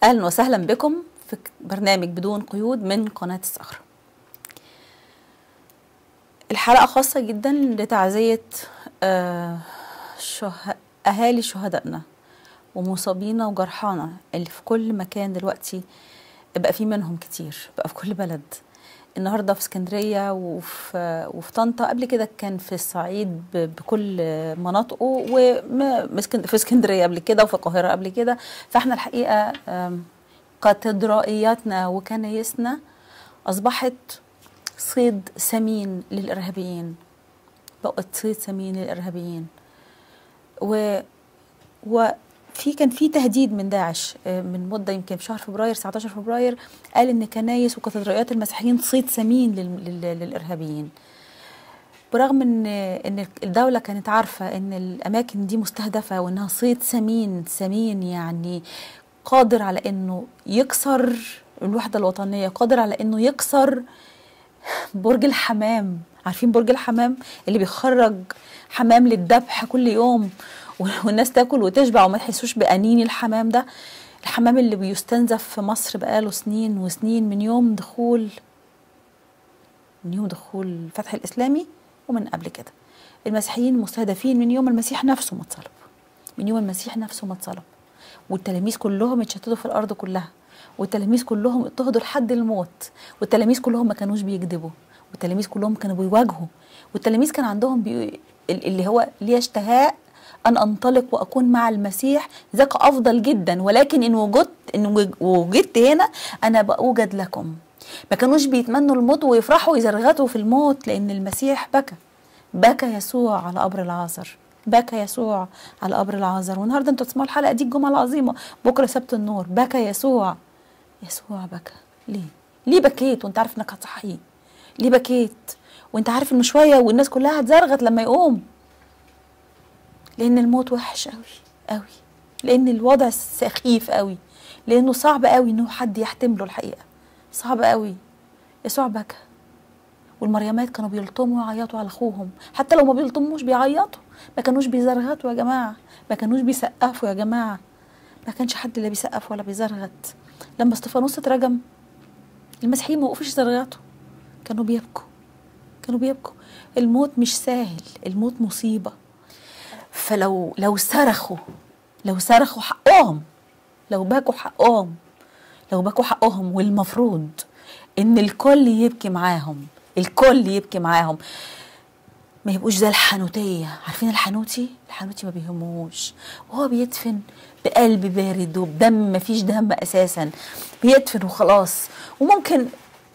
اهلا وسهلا بكم في برنامج بدون قيود من قناه الصخره الحلقه خاصه جدا لتعزيه آه شه... اهالي شهدائنا ومصابينا وجرحانا اللي في كل مكان دلوقتي بقى في منهم كتير بقى في كل بلد النهارده في اسكندريه وفي وفي طنطا قبل كده كان في الصعيد بكل مناطقه وفي اسكندريه قبل كده وفي القاهره قبل كده فاحنا الحقيقه كاتدرائياتنا وكنايسنا اصبحت صيد سمين للارهابيين بقت صيد سمين للارهابيين و وفي كان في تهديد من داعش من مده يمكن في شهر فبراير 19 فبراير قال ان كنايس وكاتدرائيات المسيحيين صيد سمين للارهابيين برغم ان ان الدوله كانت عارفه ان الاماكن دي مستهدفه وانها صيد سمين سمين يعني قادر على انه يكسر الوحده الوطنيه قادر على انه يكسر برج الحمام عارفين برج الحمام اللي بيخرج حمام للذبح كل يوم والناس تاكل وتشبع وما تحسوش بانين الحمام ده الحمام اللي بيستنزف في مصر بقاله سنين وسنين من يوم دخول من يوم دخول الفتح الاسلامي ومن قبل كده المسيحيين مستهدفين من يوم المسيح نفسه ما اتصلب من يوم المسيح نفسه ما اتصلب والتلاميذ كلهم اتشتتوا في الارض كلها والتلاميذ كلهم اضطهدوا لحد الموت والتلاميذ كلهم ما كانوش بيكذبوا والتلاميذ كلهم كانوا بيواجهوا والتلاميذ كان عندهم بي... اللي هو لي اشتهاء ان انطلق واكون مع المسيح ذاك افضل جدا ولكن ان وجدت ان وجدت هنا انا بوجد لكم ما كانوش بيتمنوا الموت ويفرحوا ويزرغتوا في الموت لان المسيح بكى بكى يسوع على قبر العازر بكى يسوع على قبر العازر والنهارده انتوا تسمعوا الحلقه دي الجمعه العظيمه بكره سبت النور بكى يسوع يسوع بكى ليه ليه بكيت وانت عارف انك هتصحيه ليه بكيت وانت عارف انه شويه والناس كلها هتزرغت لما يقوم لان الموت وحش قوي قوي لان الوضع سخيف قوي لانه صعب قوي انه حد يحتمله الحقيقه صعب قوي يسوع بكى والمريمات كانوا بيلطموا ويعيطوا على اخوهم حتى لو ما بيلطموش بيعيطوا ما كانوش بيزرغتوا يا جماعه ما كانوش بيسقفوا يا جماعه ما كانش حد لا بيسقف ولا بيزرغت لما استفانوس اترجم المسيحيين ما وقفوش يزرغتوا كانوا بيبكوا كانوا بيبكوا الموت مش سهل الموت مصيبه فلو لو صرخوا لو صرخوا حقهم لو باكوا حقهم لو باكوا حقهم والمفروض ان الكل يبكي معاهم الكل يبكي معاهم ما يبقوش زي الحانوتية عارفين الحانوتي الحانوتي ما بيهموش وهو بيدفن بقلب بارد وبدم ما فيش دم اساسا بيدفن وخلاص وممكن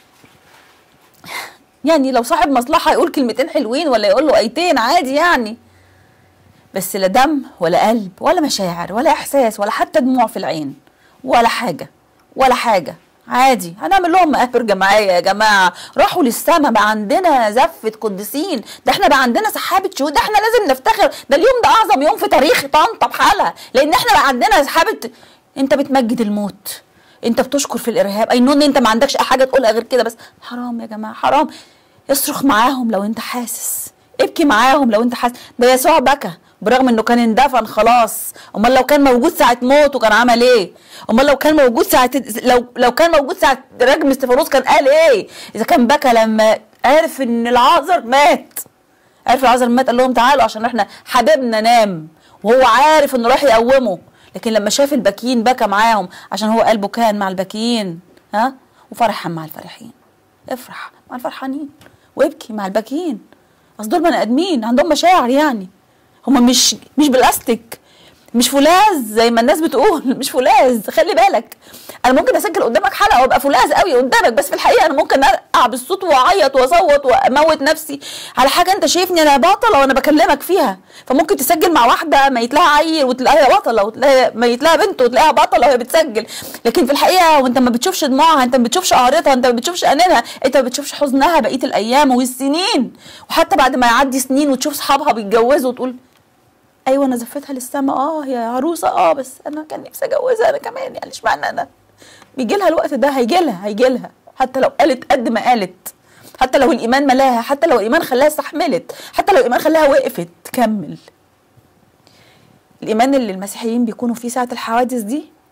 يعني لو صاحب مصلحة يقول كلمتين حلوين ولا يقول له ايتين عادي يعني بس لا دم ولا قلب ولا مشاعر ولا احساس ولا حتى دموع في العين ولا حاجه ولا حاجه عادي هنعمل لهم مقابر جماعيه يا جماعه راحوا للسما بقى عندنا زفه قديسين ده احنا بقى عندنا سحابه شهود ده احنا لازم نفتخر ده اليوم ده اعظم يوم في تاريخ طنطا بحالها لان احنا بقى عندنا سحابه انت بتمجد الموت انت بتشكر في الارهاب اي نون انت ما عندكش اي حاجه تقولها غير كده بس حرام يا جماعه حرام اصرخ معاهم لو انت حاسس ابكي معاهم لو انت حاسس ده يسوع بكى برغم انه كان اندفن خلاص امال لو كان موجود ساعه موته كان عمل ايه امال لو كان موجود ساعه لو لو كان موجود ساعه رجم استفانوس كان قال ايه اذا كان بكى لما عرف ان العازر مات عرف العازر مات قال لهم تعالوا عشان احنا حبيبنا نام وهو عارف انه راح يقومه لكن لما شاف الباكيين بكى معاهم عشان هو قلبه كان مع الباكيين ها وفرحا مع الفرحين افرح مع الفرحانين وابكي مع الباكيين اصل دول بني ادمين عندهم مشاعر يعني هما مش مش بلاستيك مش فولاذ زي ما الناس بتقول مش فولاذ خلي بالك انا ممكن اسجل قدامك حلقه وابقى فولاذ قوي قدامك بس في الحقيقه انا ممكن ارقع بالصوت واعيط واصوت واموت نفسي على حاجه انت شايفني انا بطله وانا بكلمك فيها فممكن تسجل مع واحده ميت لها عيل وتلاقيها بطله وتلاقيها ميت لها بنت وتلاقيها بطله وهي بتسجل لكن في الحقيقه وانت ما بتشوفش دموعها انت ما بتشوفش قهرتها انت ما بتشوفش انينها انت ما بتشوفش حزنها بقيه الايام والسنين وحتى بعد ما يعدي سنين وتشوف اصحابها بيتجوزوا وتقول ايوه انا زفتها للسما اه يا عروسه اه بس انا كان نفسي اجوزها انا كمان يعني اشمعنى انا بيجي لها الوقت ده هيجي لها هيجي لها حتى لو قالت قد ما قالت حتى لو الايمان ملاها حتى لو الايمان خلاها استحملت حتى لو الايمان خلاها وقفت تكمل الايمان اللي المسيحيين بيكونوا فيه ساعه الحوادث دي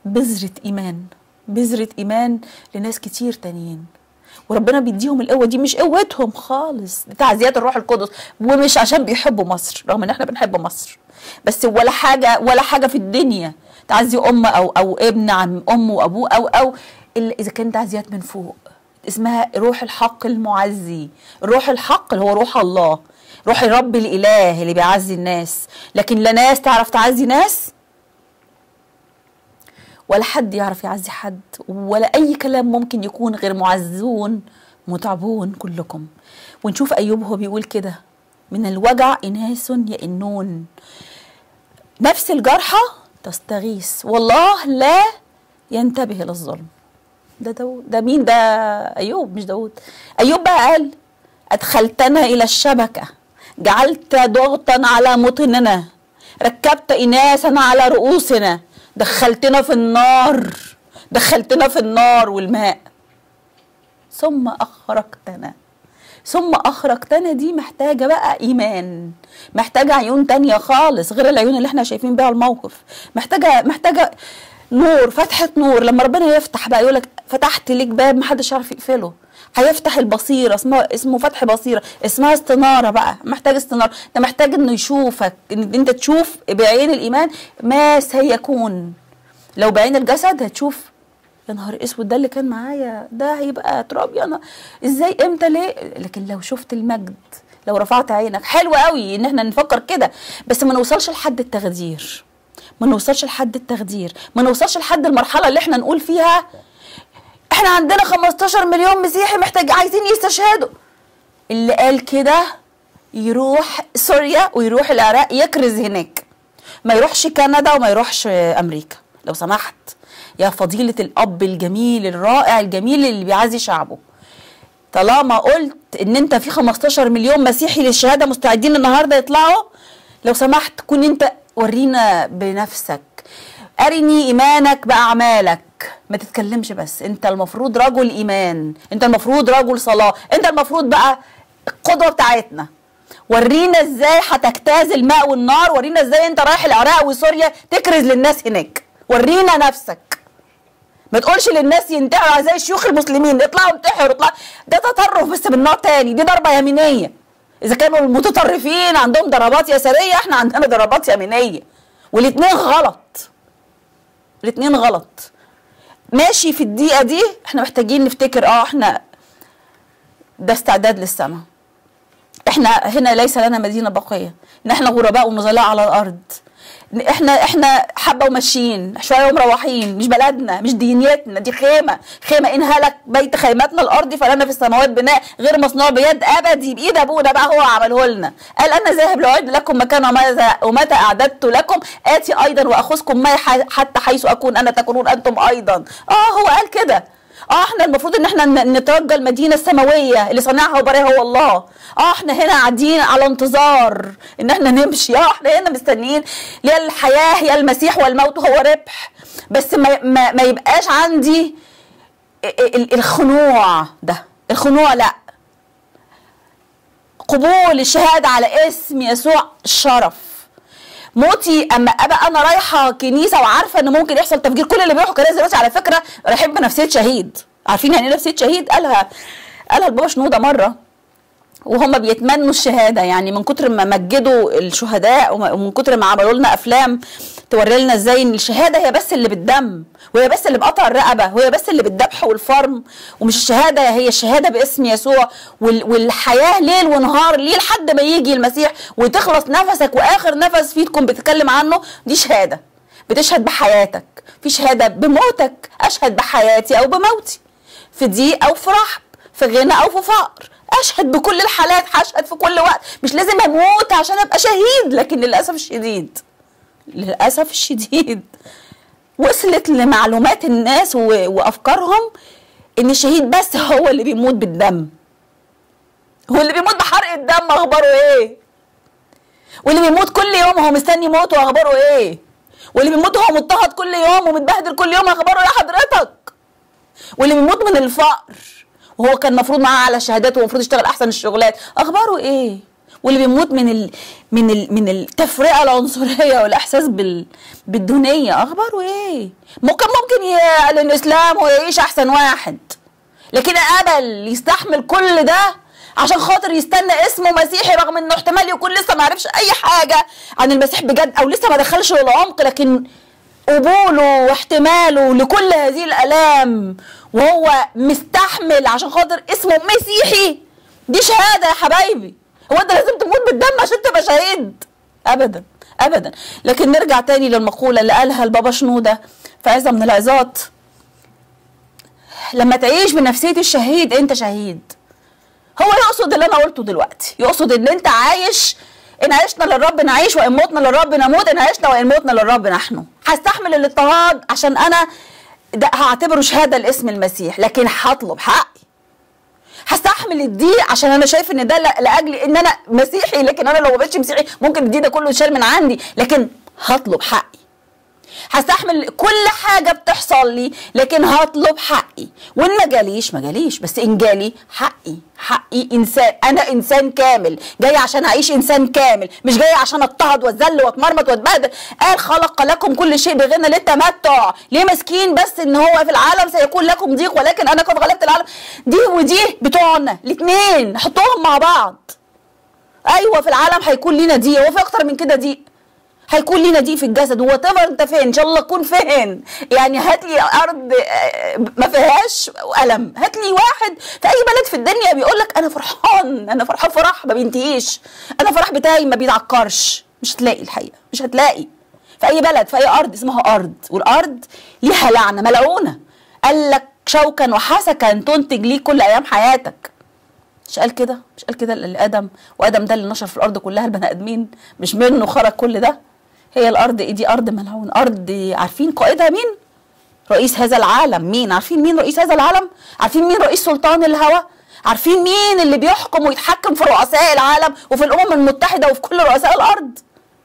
بذرة إيمان بذرة إيمان لناس كتير تانيين وربنا بيديهم القوة دي مش قوتهم خالص دي تعزيات الروح القدس ومش عشان بيحبوا مصر رغم ان احنا بنحب مصر بس ولا حاجة ولا حاجة في الدنيا تعزي أم أو أو ابن عن أم وأبوه أو أو إلا إذا كان تعزيات من فوق اسمها روح الحق المعزي روح الحق اللي هو روح الله روح الرب الإله اللي بيعزي الناس لكن لا ناس تعرف تعزي ناس ولا حد يعرف يعزي حد ولا أي كلام ممكن يكون غير معزون متعبون كلكم ونشوف أيوب هو بيقول كده من الوجع إناس يئنون نفس الجرحى تستغيث والله لا ينتبه للظلم ده داود ده مين ده أيوب مش داود أيوب بقى قال أدخلتنا إلى الشبكة جعلت ضغطا على مطننا ركبت إناسا على رؤوسنا دخلتنا في النار دخلتنا في النار والماء ثم أخرجتنا ثم أخرجتنا دي محتاجة بقى إيمان محتاجة عيون تانية خالص غير العيون اللي احنا شايفين بيها الموقف محتاجة محتاجة نور فتحة نور لما ربنا يفتح بقى يقولك فتحت ليك باب محدش يعرف يقفله هيفتح البصيره اسمه اسمه فتح بصيره اسمها استناره بقى محتاج استناره انت محتاج انه يشوفك ان انت تشوف بعين الايمان ما سيكون لو بعين الجسد هتشوف يا نهار اسود ده اللي كان معايا ده هيبقى تراب يا نهار ازاي امتى ليه لكن لو شفت المجد لو رفعت عينك حلو قوي ان احنا نفكر كده بس ما نوصلش لحد التخدير ما نوصلش لحد التخدير ما نوصلش لحد المرحله اللي احنا نقول فيها احنا عندنا 15 مليون مسيحي محتاج عايزين يستشهدوا اللي قال كده يروح سوريا ويروح العراق يكرز هناك ما يروحش كندا وما يروحش امريكا لو سمحت يا فضيلة الأب الجميل الرائع الجميل اللي بيعزي شعبه طالما قلت ان انت في 15 مليون مسيحي للشهادة مستعدين النهاردة يطلعوا لو سمحت كن انت ورينا بنفسك أرني إيمانك بأعمالك ما تتكلمش بس أنت المفروض رجل إيمان أنت المفروض رجل صلاة أنت المفروض بقى القدوة بتاعتنا ورينا ازاي هتجتاز الماء والنار ورينا ازاي انت رايح العراق وسوريا تكرز للناس هناك ورينا نفسك ما تقولش للناس ينتحروا زي شيوخ المسلمين اطلعوا انتحروا اطلعوا ده تطرف بس من نوع تاني دي ضربه يمينيه اذا كانوا المتطرفين عندهم ضربات يساريه احنا عندنا ضربات يمينيه والاتنين غلط الاتنين غلط ماشي في الدقيقة دي احنا محتاجين نفتكر اه احنا ده استعداد للسماء احنا هنا ليس لنا مدينة بقية ان احنا غرباء ومظلاء على الارض احنا احنا حبه وماشيين شويه ومروحين مش بلدنا مش دينيتنا دي خيمه خيمه ان هلك بيت خيمتنا الارض فلنا في السماوات بناء غير مصنوع بيد ابدي بايد ابونا بقى هو عمله لنا قال انا ذاهب لاعد لكم مكان وماذا ومتى اعددت لكم اتي ايضا واخذكم معي حتى حيث اكون انا تكونون انتم ايضا اه هو قال كده اه احنا المفروض ان احنا نترجى المدينه السماويه اللي صنعها وباريها هو الله اه احنا هنا قاعدين على انتظار ان احنا نمشي اه احنا هنا مستنيين ليه الحياه هي المسيح والموت هو ربح بس ما, ما, ما يبقاش عندي الخنوع ده الخنوع لا قبول الشهاده على اسم يسوع الشرف موتي اما ابقى انا رايحه كنيسه وعارفه ان ممكن يحصل تفجير كل اللي بيروحوا كنائس دلوقتي على فكره رايحين بنفسيه شهيد عارفين يعني ايه نفسيه شهيد قالها قالها البابا شنوده مره وهم بيتمنوا الشهاده يعني من كتر ما مجدوا الشهداء ومن كتر ما عملوا لنا افلام توري لنا ازاي ان الشهاده هي بس اللي بالدم وهي بس اللي بقطع الرقبه وهي بس اللي بالذبح والفرم ومش الشهاده هي الشهاده باسم يسوع والحياه ليل ونهار ليه لحد ما يجي المسيح وتخلص نفسك واخر نفس فيكم بتتكلم عنه دي شهاده بتشهد بحياتك في شهاده بموتك اشهد بحياتي او بموتي في ضيق او في رحب في غنى او في فقر اشهد بكل الحالات هشهد في كل وقت مش لازم اموت عشان ابقى شهيد لكن للاسف الشديد للاسف الشديد وصلت لمعلومات الناس وافكارهم ان الشهيد بس هو اللي بيموت بالدم هو اللي بيموت بحرق الدم اخباره ايه واللي بيموت كل يوم هو مستني موته اخباره ايه واللي بيموت هو مضطهد كل يوم ومتبهدل كل يوم اخباره ايه حضرتك واللي بيموت من الفقر وهو كان المفروض معاه على شهادات ومفروض يشتغل احسن الشغلات اخباره ايه واللي بيموت من ال من ال من التفرقه العنصريه والاحساس بال بالدونيه اخباره ايه ممكن ممكن يعلن الاسلام ويعيش احسن واحد لكن قبل يستحمل كل ده عشان خاطر يستنى اسمه مسيحي رغم انه احتمال يكون لسه ما عرفش اي حاجه عن المسيح بجد او لسه ما دخلش للعمق لكن قبوله واحتماله لكل هذه الالام وهو مستحمل عشان خاطر اسمه مسيحي دي شهاده يا حبايبي هو انت لازم تموت بالدم عشان تبقى شهيد ابدا ابدا لكن نرجع تاني للمقوله اللي قالها البابا شنوده في عظه من العظات لما تعيش بنفسيه الشهيد انت شهيد هو يقصد اللي انا قلته دلوقتي يقصد ان انت عايش ان عشنا للرب نعيش وان متنا للرب نموت ان عشنا وان متنا للرب نحن هستحمل الاضطهاد عشان انا ده هعتبره شهاده لاسم المسيح لكن هطلب حقي هستحمل الضيق عشان انا شايف ان ده لاجل ان انا مسيحي لكن انا لو ما بقتش مسيحي ممكن الضيق ده كله يتشال من عندي لكن هطلب حقي هستحمل كل حاجة بتحصل لي لكن هطلب حقي وإن ما جاليش ما جاليش بس إن جالي حقي حقي إنسان أنا إنسان كامل جاي عشان أعيش إنسان كامل مش جاي عشان أضطهد وأتذل وأتمرمط وأتبهدل قال خلق لكم كل شيء بغنى للتمتع ليه مسكين بس إن هو في العالم سيكون لكم ضيق ولكن أنا قد غلبت العالم دي ودي بتوعنا الاتنين نحطهم مع بعض أيوة في العالم هيكون لينا ضيق وفي أكتر من كده ضيق هيكون لينا دي في الجسد وات انت فين ان شاء الله تكون فين يعني هات لي ارض ما فيهاش الم هات لي واحد في اي بلد في الدنيا بيقول لك انا فرحان انا فرحان فرح ما بينتهيش انا فرح بتاعي ما بيتعكرش مش هتلاقي الحقيقه مش هتلاقي في اي بلد في اي ارض اسمها ارض والارض ليها لعنه ملعونه قال لك شوكا وحسكا تنتج ليك كل ايام حياتك مش قال كده مش قال كده لادم وادم ده اللي نشر في الارض كلها البني ادمين مش منه خرج كل ده هي الارض ايه دي ارض ملعون ارض عارفين قائدها مين رئيس هذا العالم مين عارفين مين رئيس هذا العالم عارفين مين رئيس سلطان الهوى عارفين مين اللي بيحكم ويتحكم في رؤساء العالم وفي الامم المتحده وفي كل رؤساء الارض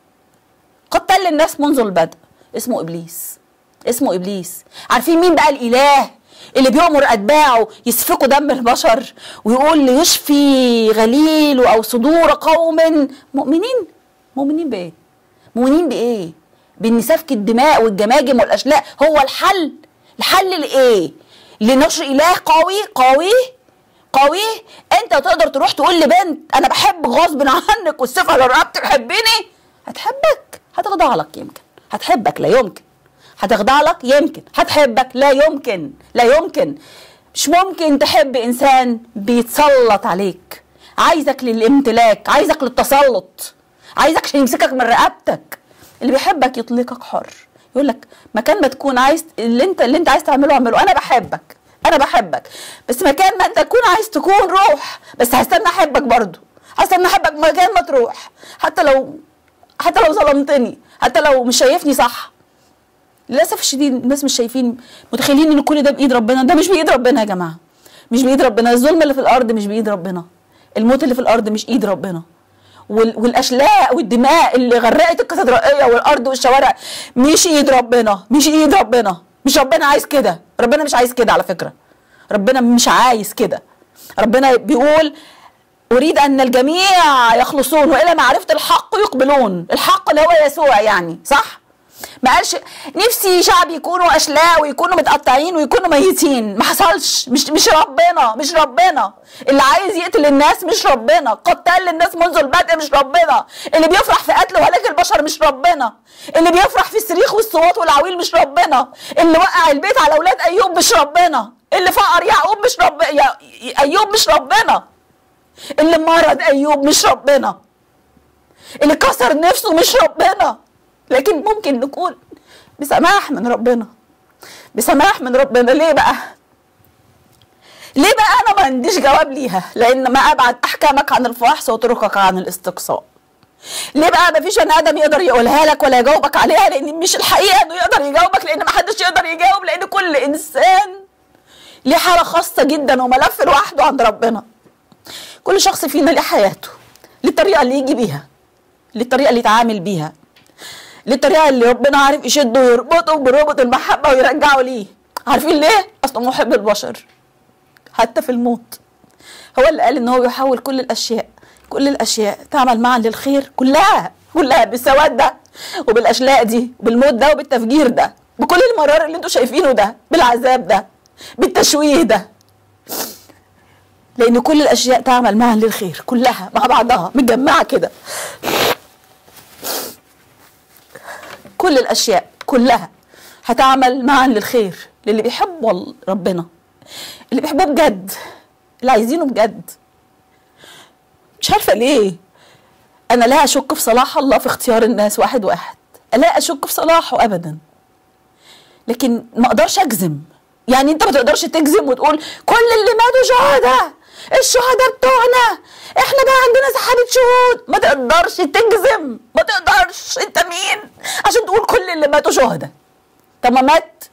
قتل الناس منذ البدء اسمه ابليس اسمه ابليس عارفين مين بقى الاله اللي بيأمر أتباعه يسفكوا دم البشر ويقول ليشفي غليل أو صدور قوم مؤمنين مؤمنين بإيه؟ مؤمنين بايه بان سفك الدماء والجماجم والاشلاء هو الحل الحل لايه لنشر اله قوي قوي قوي انت تقدر تروح تقول لبنت انا بحب غصب عنك والسيف على رقبتي تحبني هتحبك هتخضع لك يمكن هتحبك لا يمكن هتخضع لك يمكن هتحبك لا يمكن لا يمكن مش ممكن تحب انسان بيتسلط عليك عايزك للامتلاك عايزك للتسلط عايزك عشان يمسكك من رقبتك اللي بيحبك يطلقك حر يقول لك مكان ما تكون عايز اللي انت اللي انت عايز تعمله اعمله انا بحبك انا بحبك بس مكان ما انت تكون عايز تكون روح بس هستنى احبك برضه هستنى احبك مكان ما تروح حتى لو حتى لو ظلمتني حتى لو مش شايفني صح للاسف الشديد الناس مش شايفين متخيلين ان كل ده بايد ربنا ده مش بايد ربنا يا جماعه مش بايد ربنا الظلم اللي في الارض مش بايد ربنا الموت اللي في الارض مش ايد ربنا والاشلاء والدماء اللي غرقت الكاتدرائيه والارض والشوارع مش ايد ربنا مش ايد ربنا مش ربنا عايز كده ربنا مش عايز كده على فكره ربنا مش عايز كده ربنا بيقول اريد ان الجميع يخلصون والى معرفه الحق يقبلون الحق اللي هو يسوع يعني صح ما قالش نفسي شعب يكونوا اشلاء ويكونوا متقطعين ويكونوا ميتين ما حصلش مش مش ربنا مش ربنا اللي عايز يقتل الناس مش ربنا قتال الناس منذ البدء مش ربنا اللي بيفرح في قتل وهلاك البشر مش ربنا اللي بيفرح في الصريخ والصوات والعويل مش ربنا اللي وقع البيت على اولاد ايوب مش ربنا اللي فقر يعقوب مش رب يا... ايوب مش ربنا اللي مرض ايوب مش ربنا اللي كسر نفسه مش ربنا لكن ممكن نكون بسماح من ربنا بسماح من ربنا ليه بقى ليه بقى انا ما عنديش جواب ليها لان ما ابعد احكامك عن الفحص وطرقك عن الاستقصاء ليه بقى ما فيش بني ادم يقدر يقولها لك ولا يجاوبك عليها لان مش الحقيقه انه يقدر يجاوبك لان ما حدش يقدر يجاوب لان كل انسان ليه حاله خاصه جدا وملف لوحده عند ربنا كل شخص فينا ليه حياته ليه الطريقه اللي يجي بيها ليه الطريقه اللي يتعامل بيها ليه الطريقه اللي ربنا عارف يشده ويربطه بربط المحبه ويرجعه ليه عارفين ليه اصله محب البشر حتى في الموت هو اللي قال ان هو يحول كل الاشياء كل الاشياء تعمل معا للخير كلها كلها بالسواد ده وبالاشلاء دي وبالموت ده وبالتفجير ده بكل المرار اللي انتوا شايفينه ده بالعذاب ده بالتشويه ده لان كل الاشياء تعمل معا للخير كلها مع بعضها متجمعه كده كل الاشياء كلها هتعمل معا للخير للي بيحبوا ربنا اللي بيحبوه بجد اللي عايزينه بجد مش عارفه ليه انا لا اشك في صلاح الله في اختيار الناس واحد واحد لا اشك في صلاحه ابدا لكن ما اقدرش اجزم يعني انت ما تقدرش تجزم وتقول كل اللي ماتوا شهداء الشهداء بتوعنا احنا بقى عندنا سحابة شهود ما تقدرش تجزم ما تقدرش انت مين عشان تقول كل اللي ماتوا شهداء طب ما مات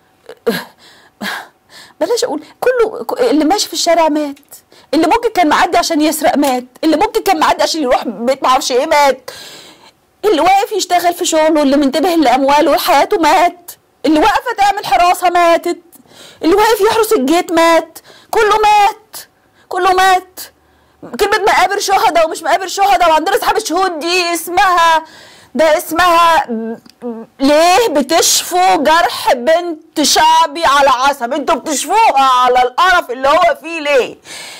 بلاش اقول كله اللي ماشي في الشارع مات اللي ممكن كان معدي عشان يسرق مات اللي ممكن كان معدي عشان يروح بيت معرفش ايه مات اللي واقف يشتغل في شغله اللي منتبه لامواله وحياته مات اللي واقفه تعمل حراسه ماتت اللي واقف يحرس الجيت مات كله مات كله مات كلمة مقابر شهداء ومش مقابر شهداء وعندنا سحاب الشهود دي اسمها ده اسمها ليه بتشفوا جرح بنت شعبي على عصب انتوا بتشفوها على القرف اللي هو فيه ليه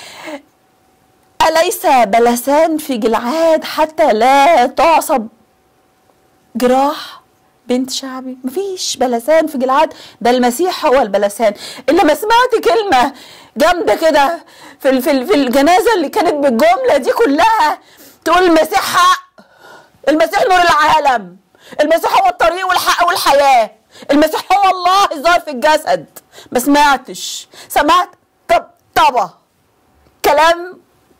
أليس بلسان في جلعاد حتى لا تعصب جراح بنت شعبي مفيش بلسان في جلعاد ده المسيح هو البلسان إلا ما سمعت كلمة جامدة كده في في في الجنازة اللي كانت بالجملة دي كلها تقول المسيح حق المسيح نور العالم المسيح هو الطريق والحق والحياة المسيح هو الله الظاهر في الجسد ما سمعتش سمعت طبطبة كلام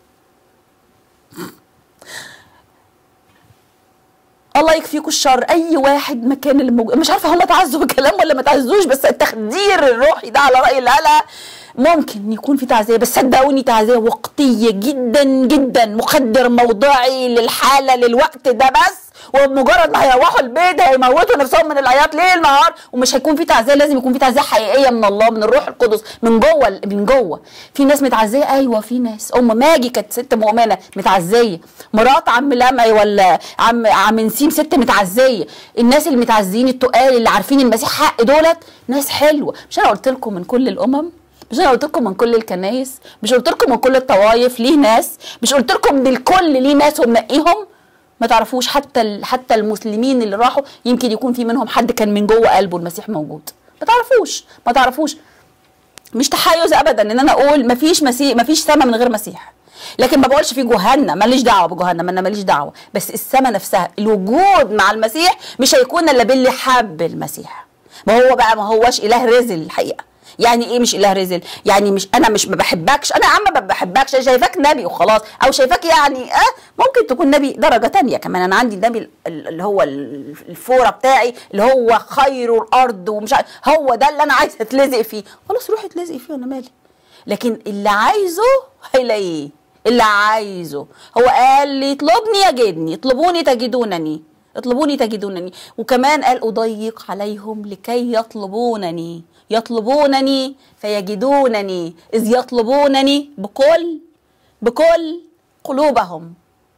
الله يكفيكوا الشر اي واحد مكان اللي موجود مش عارفه هم تعزوا بالكلام ولا ما تعزوش بس التخدير الروحي ده على راي الهلا ممكن يكون في تعزيه بس صدقوني تعزيه وقتيه جدا جدا مخدر موضعي للحاله للوقت ده بس وبمجرد ما هيروحوا البيت هيموتوا نفسهم من العياط ليل نهار ومش هيكون في تعزيه لازم يكون في تعزيه حقيقيه من الله من الروح القدس من جوه من جوه في ناس متعزيه ايوه في ناس ام ماجي كانت ست مؤمنه متعزيه مرات عم لمعي ولا عم عم نسيم ست متعزيه الناس اللي متعزيين التقال اللي عارفين المسيح حق دولت ناس حلوه مش انا قلت لكم من كل الامم مش انا قلت لكم من كل الكنايس مش قلت لكم من كل الطوائف ليه ناس مش قلت لكم بالكل ليه ناس ومنقيهم ما تعرفوش حتى حتى المسلمين اللي راحوا يمكن يكون في منهم حد كان من جوه قلبه المسيح موجود ما تعرفوش ما تعرفوش مش تحيز ابدا ان انا اقول ما فيش مسيح ما فيش سما من غير مسيح لكن ما بقولش في جهنم ماليش دعوه بجهنم انا ماليش دعوه بس السما نفسها الوجود مع المسيح مش هيكون الا باللي حب المسيح ما هو بقى ما هوش اله رزل الحقيقه يعني ايه مش اله رزل يعني مش انا مش ما بحبكش انا يا عم ما بحبكش شايفاك نبي وخلاص او شايفاك يعني اه ممكن تكون نبي درجه تانية كمان انا عندي النبي اللي هو الفوره بتاعي اللي هو خير الارض ومش هو ده اللي انا عايزه اتلزق فيه خلاص روحي اتلزقي فيه انا مالي لكن اللي عايزه هيلاقيه اللي عايزه هو قال لي اطلبني يجدني اطلبوني تجدونني اطلبوني تجدونني وكمان قال اضيق عليهم لكي يطلبونني يطلبونني فيجدونني إذ يطلبونني بكل بكل قلوبهم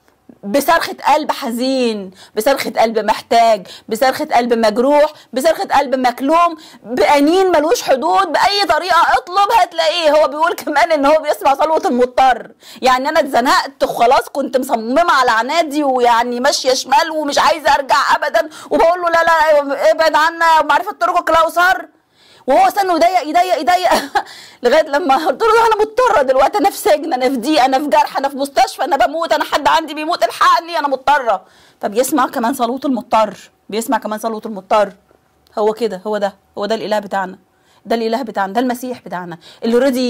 بصرخة قلب حزين بصرخة قلب محتاج بصرخة قلب مجروح بصرخة قلب مكلوم بأنين ملوش حدود بأي طريقة اطلب هتلاقيه هو بيقول كمان ان هو بيسمع صلوة المضطر يعني انا اتزنقت وخلاص كنت مصممة على عنادي ويعني ماشية شمال ومش عايزة ارجع ابدا وبقول له لا لا ابعد عنا ومعرفة طرقك لا وصار وهو استنى يضيق يضيق يضيق لغايه لما قلت له انا مضطره دلوقتي انا في سجن انا في ضيق انا في جرح انا في مستشفى انا بموت انا حد عندي بيموت الحقني انا مضطره طب يسمع كمان صلوه المضطر بيسمع كمان صلوه المضطر هو كده هو ده هو ده الاله بتاعنا ده الاله بتاعنا ده المسيح بتاعنا اللي رضي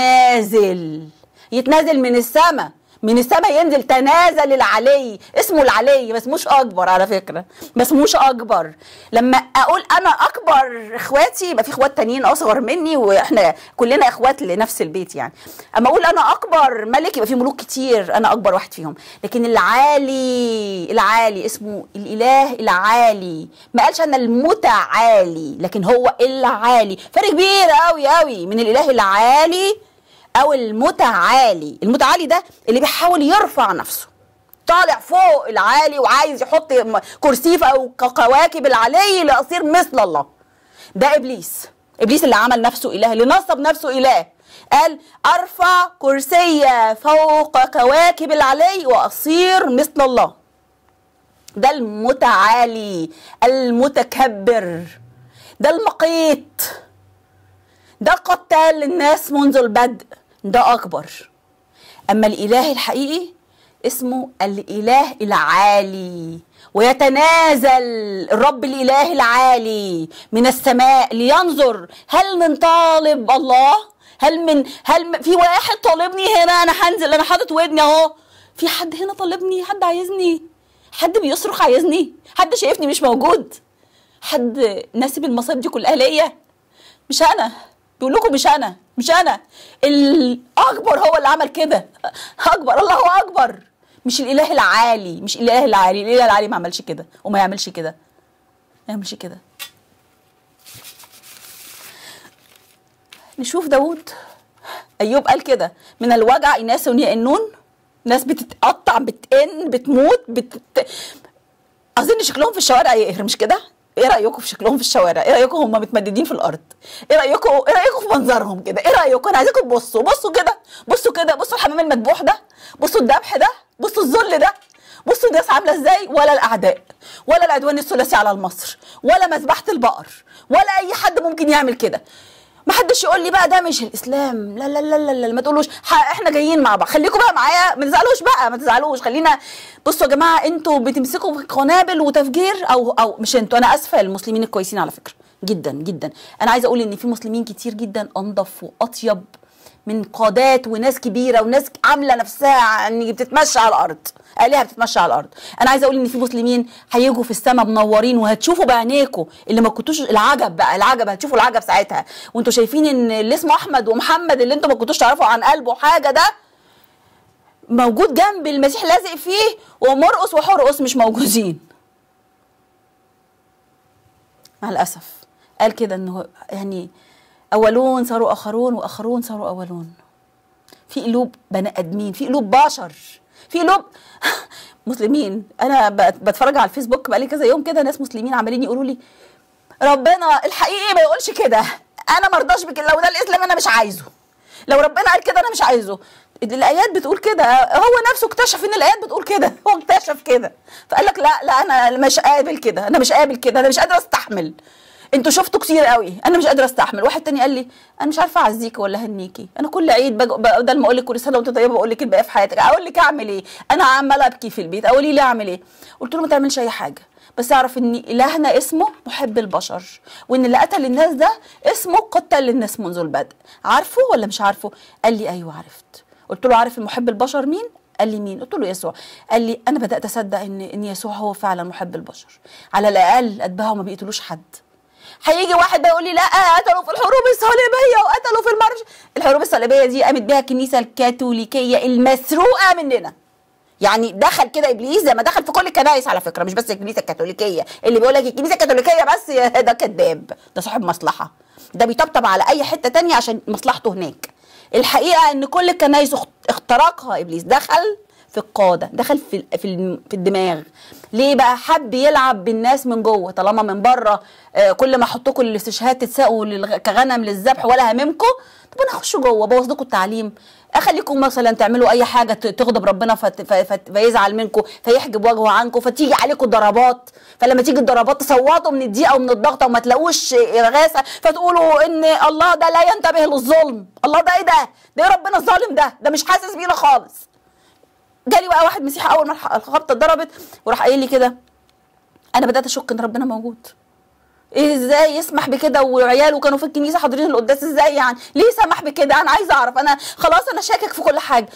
يتنازل يتنازل من السماء من السماء ينزل تنازل العلي اسمه العلي ما اسموش اكبر على فكره ما اسموش اكبر لما اقول انا اكبر اخواتي يبقى في اخوات تانيين اصغر مني واحنا كلنا اخوات لنفس البيت يعني اما اقول انا اكبر ملك يبقى في ملوك كتير انا اكبر واحد فيهم لكن العالي العالي اسمه الاله العالي ما قالش انا المتعالي لكن هو العالي فرق كبير قوي قوي من الاله العالي او المتعالي المتعالي ده اللي بيحاول يرفع نفسه طالع فوق العالي وعايز يحط م- كرسيه او كواكب العلي لاصير مثل الله ده ابليس ابليس اللي عمل نفسه اله اللي نصب نفسه اله قال ارفع كرسي فوق كواكب العلي واصير مثل الله ده المتعالي المتكبر ده المقيت ده قتال الناس منذ البدء ده اكبر اما الاله الحقيقي اسمه الاله العالي ويتنازل الرب الاله العالي من السماء لينظر هل من طالب الله هل من هل م- في واحد طالبني هنا انا هنزل انا حاطط ودني اهو في حد هنا طالبني حد عايزني حد بيصرخ عايزني حد شايفني مش موجود حد ناسب المصايب دي كلها ليا مش انا بيقول لكم مش انا مش انا الاكبر هو اللي عمل كده اكبر الله اكبر مش الاله العالي مش الاله العالي الاله العالي ما عملش كده وما يعملش كده ما يعملش كده نشوف داود ايوب قال كده من الوجع اناس يئنون ناس بتتقطع بتئن بتموت بتت... اظن شكلهم في الشوارع يقهر مش كده ايه رايكم في شكلهم في الشوارع ايه رايكم هم متمددين في الارض ايه رايكم ايه رايكم في منظرهم كده ايه رايكم انا عايزاكم تبصوا بصوا كده بصوا كده بصوا الحمام المذبوح ده بصوا الذبح ده بصوا الذل ده بصوا الناس عامله ازاي ولا الاعداء ولا العدوان الثلاثي على مصر ولا مذبحه البقر ولا اي حد ممكن يعمل كده ما حدش يقول لي بقى ده مش الاسلام لا لا لا لا, لا ما تقولوش ح- احنا جايين مع بعض خليكم بقى معايا ما تزعلوش بقى ما تزعلوش خلينا بصوا يا جماعه انتوا بتمسكوا في قنابل وتفجير او او مش انتوا انا اسفه المسلمين الكويسين على فكره جدا جدا انا عايزه اقول ان في مسلمين كتير جدا انضف واطيب من قادات وناس كبيره وناس عامله نفسها ان بتتمشى على الارض آلهة بتتمشى على الارض انا عايزه اقول ان في مسلمين هيجوا في السماء منورين وهتشوفوا بعينيكم اللي ما كنتوش العجب بقى العجب هتشوفوا العجب ساعتها وانتوا شايفين ان اللي اسمه احمد ومحمد اللي انتوا ما كنتوش تعرفوا عن قلبه حاجه ده موجود جنب المسيح لازق فيه ومرقص وحرقص مش موجودين مع الاسف قال كده انه يعني اولون صاروا اخرون واخرون صاروا اولون في قلوب بني ادمين في قلوب بشر في قلوب مسلمين انا بت- بتفرج على الفيسبوك بقالي كذا يوم كده ناس مسلمين عمالين يقولوا لي ربنا الحقيقي ما يقولش كده انا ما ارضاش بكده لو ده الاسلام انا مش عايزه لو ربنا قال كده انا مش عايزه الايات بتقول كده هو نفسه اكتشف ان الايات بتقول كده هو اكتشف كده فقال لك لا لا انا مش قابل كده انا مش قابل كده انا مش قادر استحمل انتوا شفتوا كتير قوي انا مش قادره استحمل واحد تاني قال لي انا مش عارفه اعزيكي ولا اهنيكي انا كل عيد بج... بدل ما اقول لك كل سنه وانت طيبه بقول لك الباقي في حياتك اقول لك اعمل ايه انا عماله ابكي في البيت اقول لي اعمل ايه قلت له ما تعملش اي حاجه بس اعرف ان الهنا اسمه محب البشر وان اللي قتل الناس ده اسمه قتل الناس منذ البدء عارفه ولا مش عارفه قال لي ايوه عرفت قلت له عارف المحب البشر مين قال لي مين قلت له يسوع قال لي انا بدات اصدق ان ان يسوع هو فعلا محب البشر على الاقل اتباعه ما بيقتلوش حد هيجي واحد بقى يقول لي لا قتلوا في الحروب الصليبيه وقتلوا في المرج الحروب الصليبيه دي قامت بيها الكنيسه الكاثوليكيه المسروقه مننا يعني دخل كده ابليس زي ما دخل في كل الكنائس على فكره مش بس الكنيسه الكاثوليكيه اللي بيقول لك الكنيسه الكاثوليكيه بس ده كذاب ده صاحب مصلحه ده بيطبطب على اي حته تانية عشان مصلحته هناك الحقيقه ان كل الكنائس اخت- اخترقها ابليس دخل في القاده دخل في في الم- في الدماغ ليه بقى حب يلعب بالناس من جوه طالما من بره آه، كل ما احطكم الاستشهاد تتساقوا للغ- كغنم للذبح ولا هممكم طب انا اخش جوه بوظ لكم التعليم اخليكم مثلا تعملوا اي حاجه ت- تغضب ربنا فت... ف... فت... فيزعل منكم فيحجب وجهه عنكم فتيجي عليكم ضربات فلما تيجي الضربات تصوتوا من الضيقه ومن الضغط وما تلاقوش اغاثه فتقولوا ان الله ده لا ينتبه للظلم الله ده ايه ده ده ايه ربنا الظالم ده ده مش حاسس بينا خالص جالي بقى واحد مسيحي اول ما الح- الخبطه اتضربت وراح قايل لي كده انا بدات اشك ان ربنا موجود ايه ازاي يسمح بكده وعياله كانوا في الكنيسه حاضرين القداس ازاي يعني ليه سمح بكده انا عايزه اعرف انا خلاص انا شاكك في كل حاجه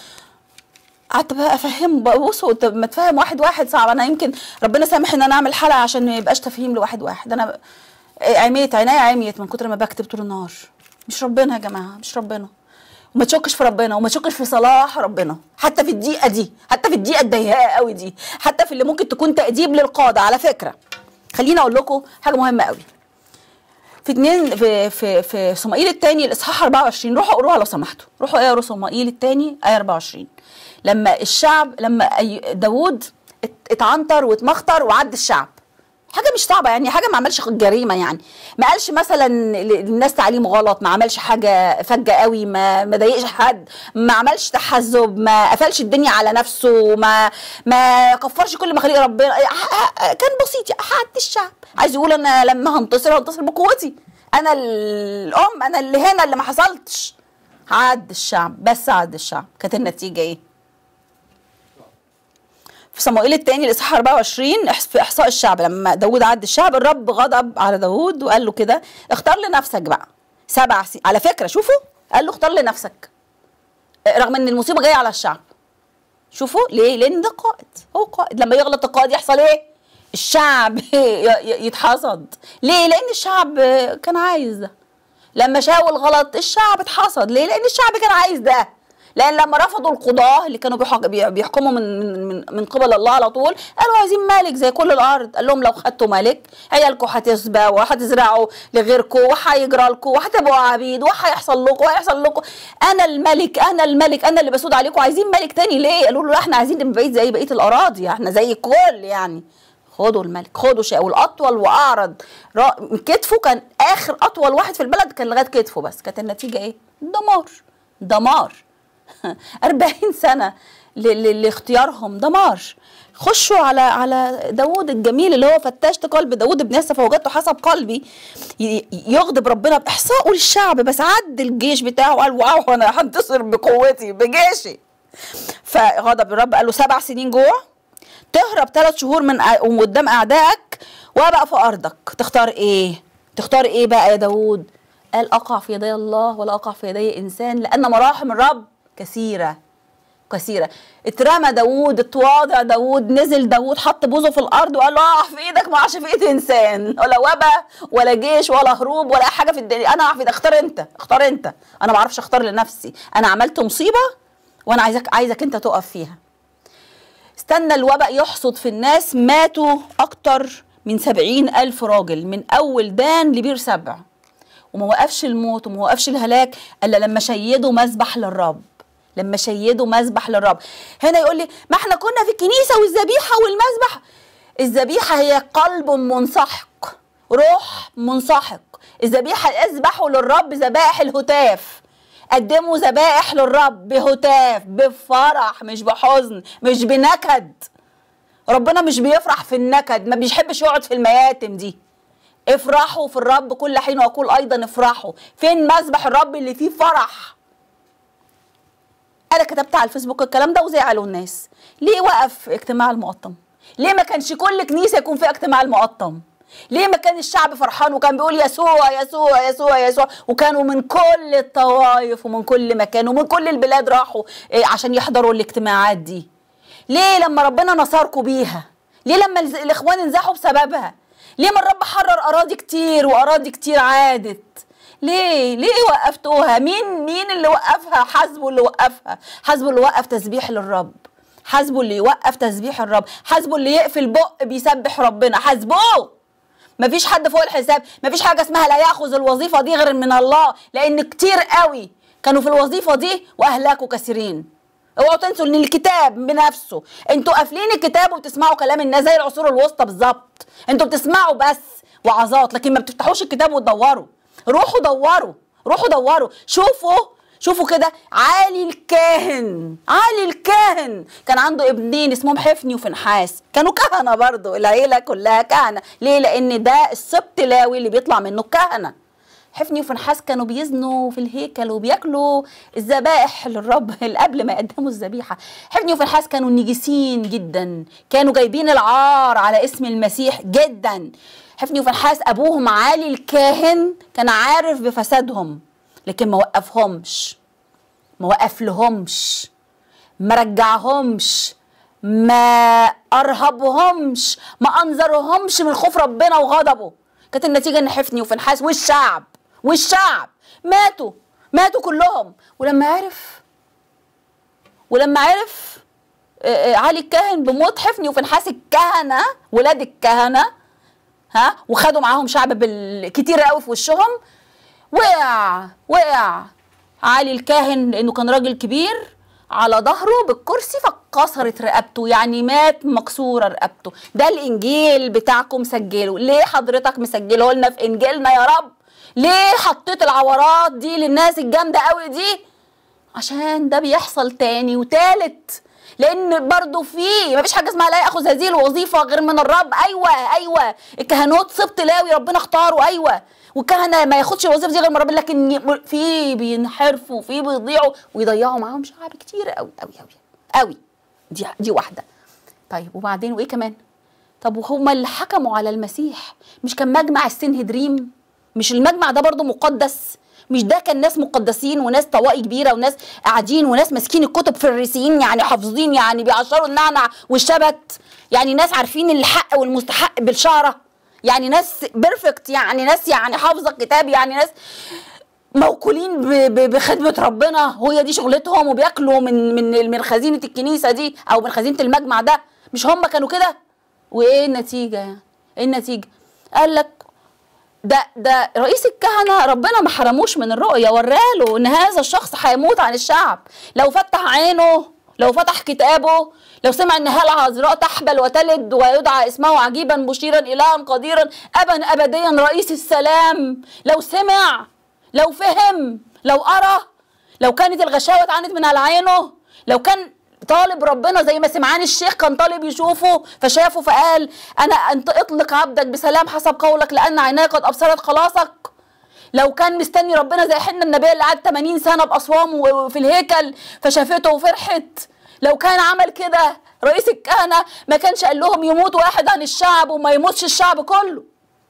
قعدت بقى افهمه بقى بصوا طب ما تفهم واحد واحد صعب انا يمكن ربنا سامح ان انا اعمل حلقه عشان ما يبقاش تفهيم لواحد واحد انا عميت عينيا عميت من كتر ما بكتب طول النهار مش ربنا يا جماعه مش ربنا وما تشكش في ربنا وما تشكش في صلاح ربنا حتى في الدقيقه دي حتى في الدقيقه الضيقه قوي دي حتى في اللي ممكن تكون تأديب للقاده على فكره خليني اقول لكم حاجه مهمه قوي في اتنين في في في صمائيل الثاني الاصحاح 24 روحوا اقروها لو سمحتوا روحوا اقروا صمائيل الثاني ايه 24 لما الشعب لما أي- داوود ات- اتعنطر واتمخطر وعد الشعب حاجه مش صعبه يعني حاجه ما عملش جريمه يعني ما قالش مثلا للناس تعليم غلط ما عملش حاجه فجه قوي ما ما ضايقش حد ما عملش تحزب ما قفلش الدنيا على نفسه ما ما كفرش كل مخاليق ربنا ح- ح- كان بسيط يعني حد الشعب عايز يقول انا لما هنتصر هنتصر بقوتي انا الام انا اللي هنا اللي ما حصلتش عد الشعب بس عد الشعب كانت النتيجه ايه في صموئيل الثاني الاصحاح 24 إحس- في احصاء الشعب لما داود عد الشعب الرب غضب على داود وقال له كده اختار لنفسك بقى سبع سنين على فكره شوفوا قال له اختار لنفسك رغم ان المصيبه جايه على الشعب شوفوا ليه لان ده قائد هو قائد لما يغلط القائد يحصل ايه الشعب ي- ي- يتحصد ليه لان الشعب كان عايز ده لما شاول غلط الشعب اتحصد ليه لان الشعب كان عايز ده لان لما رفضوا القضاه اللي كانوا بيحك- بي- بيحكموا من من من, من قبل الله على طول قالوا عايزين ملك زي كل الارض قال لهم لو خدتوا ملك عيالكم هتسبى وهتزرعوا لغيركم وهيجرى لكم وهتبقوا عبيد وهيحصل لكم وهيحصل لكم انا الملك انا الملك انا اللي بسود عليكم عايزين ملك تاني ليه قالوا له لا احنا عايزين نبقى بقيت زي بقيه الاراضي احنا زي الكل يعني خدوا الملك خدوا شيء والاطول واعرض را- من كتفه كان اخر اطول واحد في البلد كان لغايه كتفه بس كانت النتيجه ايه دمار دمار 40 سنه ل- ل- لاختيارهم دمار خشوا على على داوود الجميل اللي هو فتشت قلب داوود ابن ياسر فوجدته حسب قلبي ي- يغضب ربنا باحصائه للشعب بس عد الجيش بتاعه قال واو انا هنتصر بقوتي بجيشي فغضب الرب قال له سبع سنين جوع تهرب ثلاث شهور من أ- من قدام اعدائك وابقى في ارضك تختار ايه تختار ايه بقى يا داوود قال اقع في يدي الله ولا اقع في يدي انسان لان مراحم الرب كثيره كثيره اترمى داوود اتواضع داوود نزل داوود حط بوزه في الارض وقال له اقع في ايدك ما اقعش في ايد انسان ولا وبا ولا جيش ولا هروب ولا أي حاجه في الدنيا انا اقع في ايدك اختار انت اختار انت انا ما اعرفش اختار لنفسي انا عملت مصيبه وانا عايزك عايزك انت تقف فيها استنى الوباء يحصد في الناس ماتوا أكتر من سبعين ألف راجل من أول دان لبير سبع وما وقفش الموت وما وقفش الهلاك إلا لما شيدوا مذبح للرب لما شيدوا مذبح للرب هنا يقول لي ما احنا كنا في الكنيسة والذبيحة والمذبح الذبيحة هي قلب منسحق روح منسحق الذبيحة اذبحوا للرب ذبائح الهتاف قدموا ذبائح للرب بهتاف بفرح مش بحزن مش بنكد ربنا مش بيفرح في النكد ما بيحبش يقعد في المياتم دي افرحوا في الرب كل حين واقول ايضا افرحوا فين مذبح الرب اللي فيه فرح انا كتبت على الفيسبوك الكلام ده وزعلوا الناس ليه وقف اجتماع المقطم ليه ما كانش كل كنيسه يكون فيها اجتماع المقطم ليه ما كان الشعب فرحان وكان بيقول يسوع يسوع يسوع يسوع وكانوا من كل الطوائف ومن كل مكان ومن كل البلاد راحوا إيه، عشان يحضروا الاجتماعات دي ليه لما ربنا نصركم بيها ليه لما الز- الاخوان انزحوا بسببها ليه ما الرب حرر اراضي كتير واراضي كتير عادت ليه ليه وقفتوها مين مين اللي وقفها حسبه اللي وقفها حسبه اللي وقف تسبيح للرب حسبه اللي يوقف تسبيح الرب حسبه اللي يقفل بق بيسبح ربنا حسبوه مفيش حد فوق الحساب مفيش حاجه اسمها لا ياخذ الوظيفه دي غير من الله لان كتير قوي كانوا في الوظيفه دي واهلاكوا كثيرين اوعوا تنسوا ان الكتاب بنفسه انتوا قافلين الكتاب وبتسمعوا كلام الناس زي العصور الوسطى بالظبط انتوا بتسمعوا بس وعظات لكن ما بتفتحوش الكتاب وتدوروا روحوا دوروا روحوا دوروا شوفوا شوفوا كده علي الكاهن علي الكاهن كان عنده ابنين اسمهم حفني وفنحاس كانوا كهنه برضو العيله كلها كهنه ليه لان ده السبط لاوي اللي بيطلع منه الكهنه حفني وفنحاس كانوا بيزنوا في الهيكل وبياكلوا الذبائح للرب قبل ما يقدموا الذبيحه حفني وفنحاس كانوا نجسين جدا كانوا جايبين العار على اسم المسيح جدا حفني وفنحاس ابوهم عالي الكاهن كان عارف بفسادهم لكن ما وقفهمش ما وقفلهمش ما رجعهمش ما ارهبهمش ما انذرهمش من خوف ربنا وغضبه كانت النتيجه ان حفني وفنحاس والشعب والشعب ماتوا ماتوا كلهم ولما عرف ولما عرف آه، آه، علي الكاهن بموت حفني وفنحاس الكهنه ولاد الكهنه ها وخدوا معاهم شعب بالكتير قوي في وشهم وقع وقع علي الكاهن لانه كان راجل كبير على ظهره بالكرسي فكسرت رقبته يعني مات مكسوره رقبته ده الانجيل بتاعكم سجله ليه حضرتك مسجله لنا في انجيلنا يا رب ليه حطيت العورات دي للناس الجامده قوي دي عشان ده بيحصل تاني وتالت لان برضو في مفيش حاجه اسمها لا ياخذ هذه الوظيفه غير من الرب ايوه ايوه الكهنوت سبط لاوي ربنا اختاره ايوه والكهنه ما ياخدش الوظيفه دي غير من الرب لكن ي- في بينحرفوا في بيضيعوا ويضيعوا معاهم شعب كتير قوي قوي قوي قوي دي دي واحده طيب وبعدين وايه كمان طب وهم اللي حكموا على المسيح مش كان مجمع السنهدريم مش المجمع ده برضو مقدس مش ده كان ناس مقدسين وناس طوائي كبيره وناس قاعدين وناس ماسكين الكتب فريسيين يعني حافظين يعني بيعشروا النعنع والشبت يعني ناس عارفين الحق والمستحق بالشعره يعني ناس بيرفكت يعني ناس يعني حافظه الكتاب يعني ناس موكولين ب- ب- بخدمه ربنا هي دي شغلتهم وبياكلوا من من من خزينه الكنيسه دي او من خزينه المجمع ده مش هم كانوا كده وايه النتيجه يعني ايه النتيجه قال لك ده ده رئيس الكهنه ربنا ما حرموش من الرؤيه وراله ان هذا الشخص هيموت عن الشعب لو فتح عينه لو فتح كتابه لو سمع ان هالة عذراء تحبل وتلد ويدعى اسمه عجيبا مشيرا الها قديرا ابا ابديا رئيس السلام لو سمع لو فهم لو قرا لو كانت الغشاوه اتعانت من على عينه لو كان طالب ربنا زي ما سمعان الشيخ كان طالب يشوفه فشافه فقال انا انت اطلق عبدك بسلام حسب قولك لان عيناي قد ابصرت خلاصك لو كان مستني ربنا زي حنا النبي اللي قعد 80 سنه باصوام وفي الهيكل فشافته وفرحت لو كان عمل كده رئيس الكهنه ما كانش قال لهم يموت واحد عن الشعب وما يموتش الشعب كله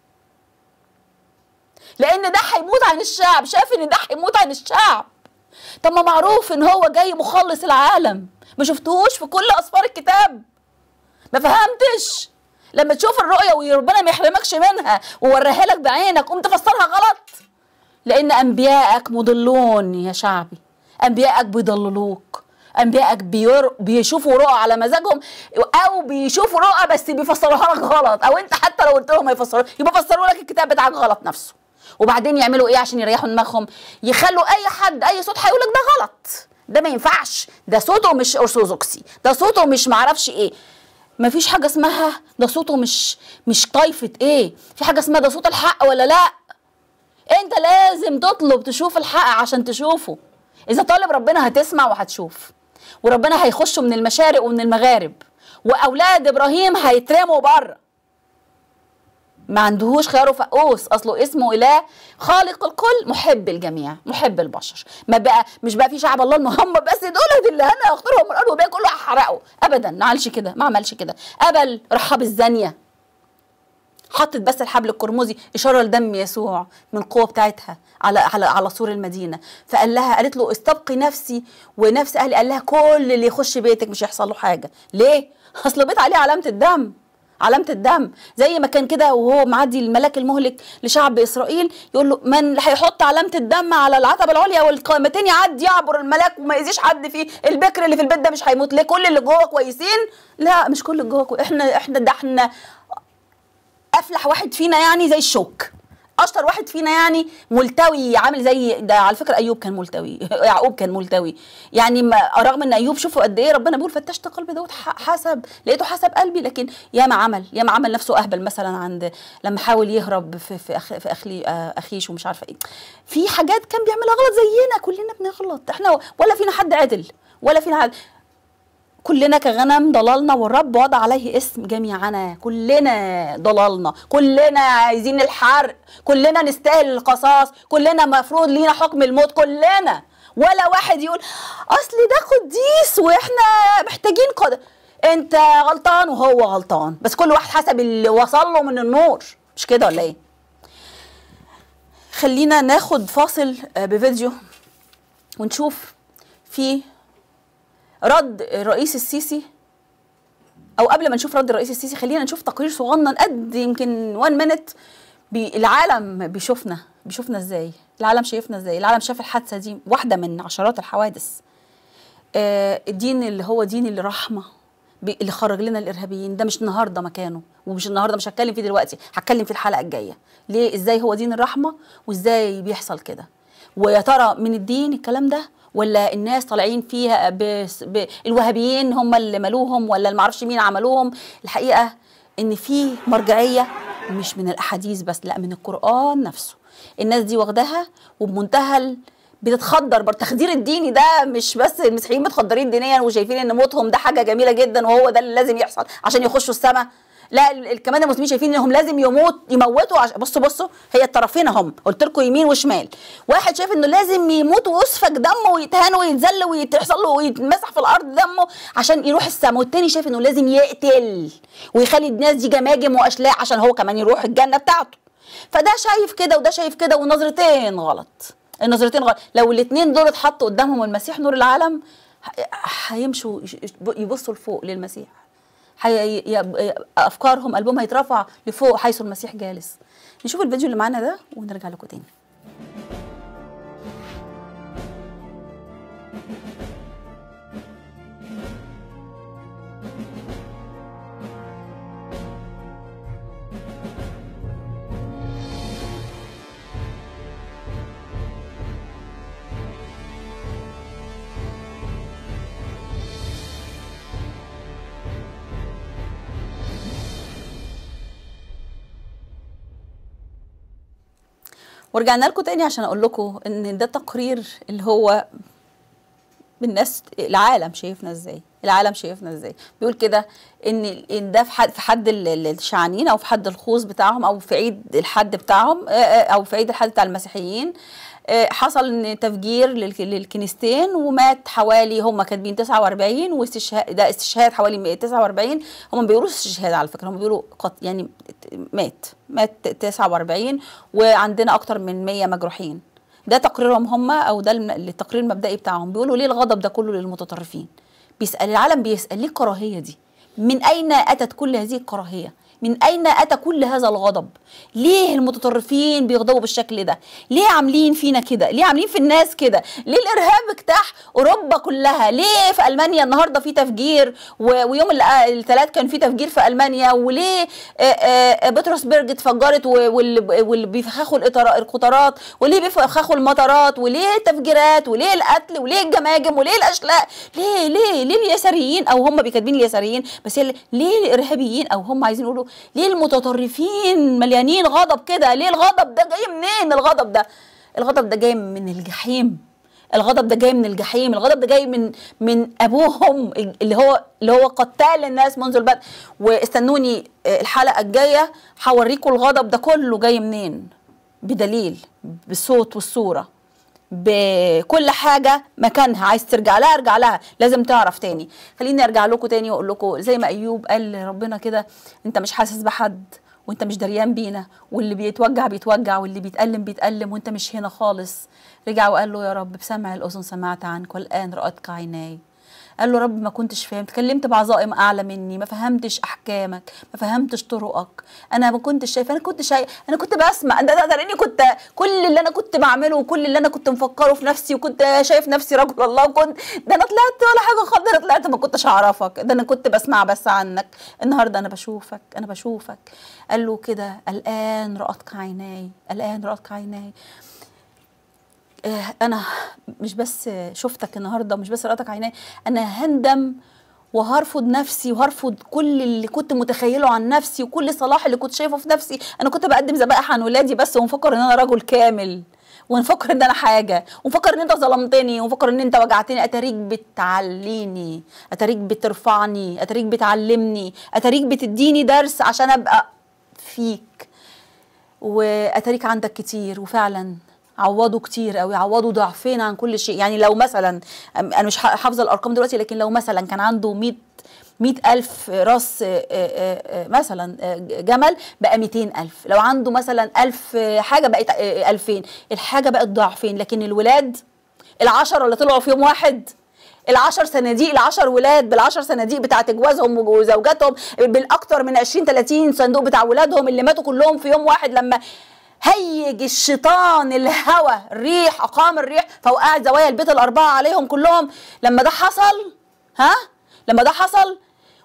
لان ده هيموت عن الشعب شاف ان ده هيموت عن الشعب طب ما معروف ان هو جاي مخلص العالم ما شفتهوش في كل اسفار الكتاب ما فهمتش لما تشوف الرؤيه وربنا ما يحرمكش منها ووريها لك بعينك قوم تفسرها غلط لان انبيائك مضلون يا شعبي انبيائك بيضللوك انبيائك بير... بيشوفوا رؤى على مزاجهم او بيشوفوا رؤى بس بيفسروها لك غلط او انت حتى لو قلت لهم يفسروا يبقى فسروا لك الكتاب بتاعك غلط نفسه وبعدين يعملوا ايه عشان يريحوا دماغهم يخلوا اي حد اي صوت هيقول لك ده غلط ده ما ينفعش ده صوته مش ارثوذكسي ده صوته مش معرفش ايه ما فيش حاجه اسمها ده صوته مش مش طايفه ايه في حاجه اسمها ده صوت الحق ولا لا انت لازم تطلب تشوف الحق عشان تشوفه اذا طالب ربنا هتسمع وهتشوف وربنا هيخشوا من المشارق ومن المغارب واولاد ابراهيم هيترموا بره ما عندهوش خيار وفقوس اصله اسمه اله خالق الكل محب الجميع محب البشر ما بقى مش بقى في شعب الله ان هم بس دول اللي انا اختارهم من الارض وباقي كله هحرقه ابدا ما عملش كده ما عملش كده قبل رحاب الزانيه حطت بس الحبل القرمزي اشاره لدم يسوع من القوه بتاعتها على على على سور المدينه فقال لها قالت له استبقي نفسي ونفس اهلي قال لها كل اللي يخش بيتك مش هيحصل له حاجه ليه اصل بيت عليه علامه الدم علامة الدم زي ما كان كده وهو معدي الملاك المهلك لشعب إسرائيل يقول له من هيحط علامة الدم على العتبة العليا والقائمتين يعدي يعبر الملاك وما يأذيش حد فيه البكر اللي في البيت ده مش هيموت ليه كل اللي جوه كويسين لا مش كل اللي جوه كويس احنا احنا ده احنا افلح واحد فينا يعني زي الشوك اشطر واحد فينا يعني ملتوي عامل زي ده على فكره ايوب كان ملتوي يعقوب كان ملتوي يعني ما رغم ان ايوب شوفوا قد ايه ربنا بيقول فتشت قلب داود ح- حسب لقيته حسب قلبي لكن ياما عمل ياما عمل نفسه اهبل مثلا عند لما حاول يهرب في في أخ في اخلي آه، اخيش ومش عارفه ايه في حاجات كان بيعملها غلط زينا كلنا بنغلط احنا ولا فينا حد عدل ولا فينا حد كلنا كغنم ضللنا والرب وضع عليه اسم جميعنا كلنا ضللنا كلنا عايزين الحرق كلنا نستاهل القصاص كلنا مفروض لينا حكم الموت كلنا ولا واحد يقول اصل ده قديس واحنا محتاجين قد انت غلطان وهو غلطان بس كل واحد حسب اللي وصل له من النور مش كده ولا ايه خلينا ناخد فاصل آه، بفيديو ونشوف في رد الرئيس السيسي او قبل ما نشوف رد الرئيس السيسي خلينا نشوف تقرير صغنن قد يمكن 1 مينت العالم بيشوفنا بيشوفنا ازاي العالم شايفنا ازاي العالم شاف الحادثه دي واحده من عشرات الحوادث آه الدين اللي هو دين الرحمه بي- اللي خرج لنا الارهابيين ده مش النهارده مكانه ومش النهارده مش هتكلم فيه دلوقتي هتكلم في الحلقه الجايه ليه ازاي هو دين الرحمه وازاي بيحصل كده ويا ترى من الدين الكلام ده ولا الناس طالعين فيها بس ب... الوهابيين هم اللي ملوهم ولا المعرفش مين عملوهم الحقيقه ان في مرجعيه مش من الاحاديث بس لا من القران نفسه الناس دي واخداها وبمنتهى ال- بتتخدر بر التخدير الديني ده مش بس المسيحيين متخدرين دينيا وشايفين ان موتهم ده حاجه جميله جدا وهو ده اللي لازم يحصل عشان يخشوا السماء لا ال- ال- كمان المسلمين شايفين انهم لازم يموت يموتوا عش... بصوا بصوا هي الطرفين هم قلت لكم يمين وشمال واحد شايف انه لازم يموت ويسفك دمه ويتهان ويتذل ويتحصل له ويتمسح في الارض دمه عشان يروح السماء والتاني شايف انه لازم يقتل ويخلي الناس دي جماجم واشلاء عشان هو كمان يروح الجنه بتاعته فده شايف كده وده شايف كده والنظرتين غلط النظرتين غلط لو الاثنين دول اتحطوا قدامهم المسيح نور العالم ه- هيمشوا يش- يبصوا لفوق للمسيح حي... ي- افكارهم قلبهم هيترفع لفوق حيث المسيح جالس نشوف الفيديو اللي معانا ده ونرجع لكم تاني ورجعنا لكم تاني عشان اقول لكم ان ده تقرير اللي هو الناس العالم شايفنا ازاي العالم شايفنا ازاي بيقول كده ان ان ده في حد في حد ال- ال- الشعانين او في حد الخوص بتاعهم او في عيد الحد بتاعهم آه، آه، او في عيد الحد بتاع المسيحيين آه، حصل ان تفجير للك- للكنيستين ومات حوالي هم كاتبين 49 واستشهاد ده استشهاد حوالي 49 هم ما بيقولوش استشهاد على فكره هم بيقولوا قط يعني مات مات 49 وعندنا اكتر من 100 مجروحين ده تقريرهم هم او ده الم- التقرير المبدئي بتاعهم بيقولوا ليه الغضب ده كله للمتطرفين بيسال العالم بيسال ليه الكراهيه دي من اين اتت كل هذه الكراهيه من اين اتى كل هذا الغضب ليه المتطرفين بيغضبوا بالشكل ده ليه عاملين فينا كده ليه عاملين في الناس كده ليه الارهاب اجتاح اوروبا كلها ليه في المانيا النهارده في تفجير و- ويوم الثلاث كان في تفجير في المانيا وليه آه، آه، بطرسبرج اتفجرت و- واللي واللي بيفخخوا الإطار- القطارات وليه بيفخخوا المطارات وليه التفجيرات وليه القتل وليه الجماجم وليه الاشلاء ليه ليه ليه اليساريين او هم بيكاتبين اليساريين بس هي ليه الارهابيين او هم عايزين يقولوا ليه المتطرفين مليانين غضب كده ليه الغضب ده جاي منين الغضب ده الغضب ده جاي من الجحيم الغضب ده جاي من الجحيم الغضب ده جاي من من ابوهم اللي هو اللي هو قتال الناس منذ البدء واستنوني آه، الحلقه الجايه هوريكم الغضب ده كله جاي منين بدليل بالصوت والصوره بكل حاجة مكانها عايز ترجع لها ارجع لها لازم تعرف تاني خليني ارجع لكم تاني واقول لكم زي ما ايوب قال لربنا كده انت مش حاسس بحد وانت مش دريان بينا واللي بيتوجع بيتوجع واللي بيتألم بيتألم وانت مش هنا خالص رجع وقال له يا رب بسمع الأذن سمعت عنك والآن رأتك عيناي قال له رب ما كنتش فاهم اتكلمت بعظائم اعلى مني ما فهمتش احكامك ما فهمتش طرقك انا ما كنتش شايف انا كنت شايف انا كنت بسمع انت تقدر اني كنت كل اللي انا كنت بعمله وكل اللي انا كنت مفكره في نفسي وكنت شايف نفسي رجل الله وكنت ده انا طلعت ولا حاجه خالص ده انا طلعت ما كنتش اعرفك ده انا كنت بسمع بس عنك النهارده انا بشوفك انا بشوفك قال له كده الان رأتك عيناي الان رأتك عيناي آه، انا مش بس شفتك النهارده ومش بس رأتك عيناي انا هندم وهرفض نفسي وهرفض كل اللي كنت متخيله عن نفسي وكل صلاح اللي كنت شايفه في نفسي انا كنت بقدم ذبائح عن ولادي بس ومفكر ان انا رجل كامل ونفكر ان انا حاجه ونفكر ان انت ظلمتني ونفكر ان انت وجعتني اتاريك بتعليني اتاريك بترفعني اتاريك بتعلمني اتاريك بتديني درس عشان ابقى فيك واتاريك عندك كتير وفعلا عوضوا كتير قوي عوضوا ضعفين عن كل شيء يعني لو مثلا انا مش حافظه الارقام دلوقتي لكن لو مثلا كان عنده 100 مئة ألف راس آه، آه، آه، مثلا آه، جمل بقى 200 ألف لو عنده مثلا ألف آه، حاجة بقت آه، 2000 الحاجة بقت ضعفين لكن الولاد العشرة اللي طلعوا في يوم واحد العشر صناديق العشر ولاد بالعشر صناديق بتاعت جوازهم وزوجاتهم بالاكتر من 20 30 صندوق بتاع ولادهم اللي ماتوا كلهم في يوم واحد لما هيج الشيطان الهوى الريح اقام الريح فوقعت زوايا البيت الاربعه عليهم كلهم لما ده حصل ها لما ده حصل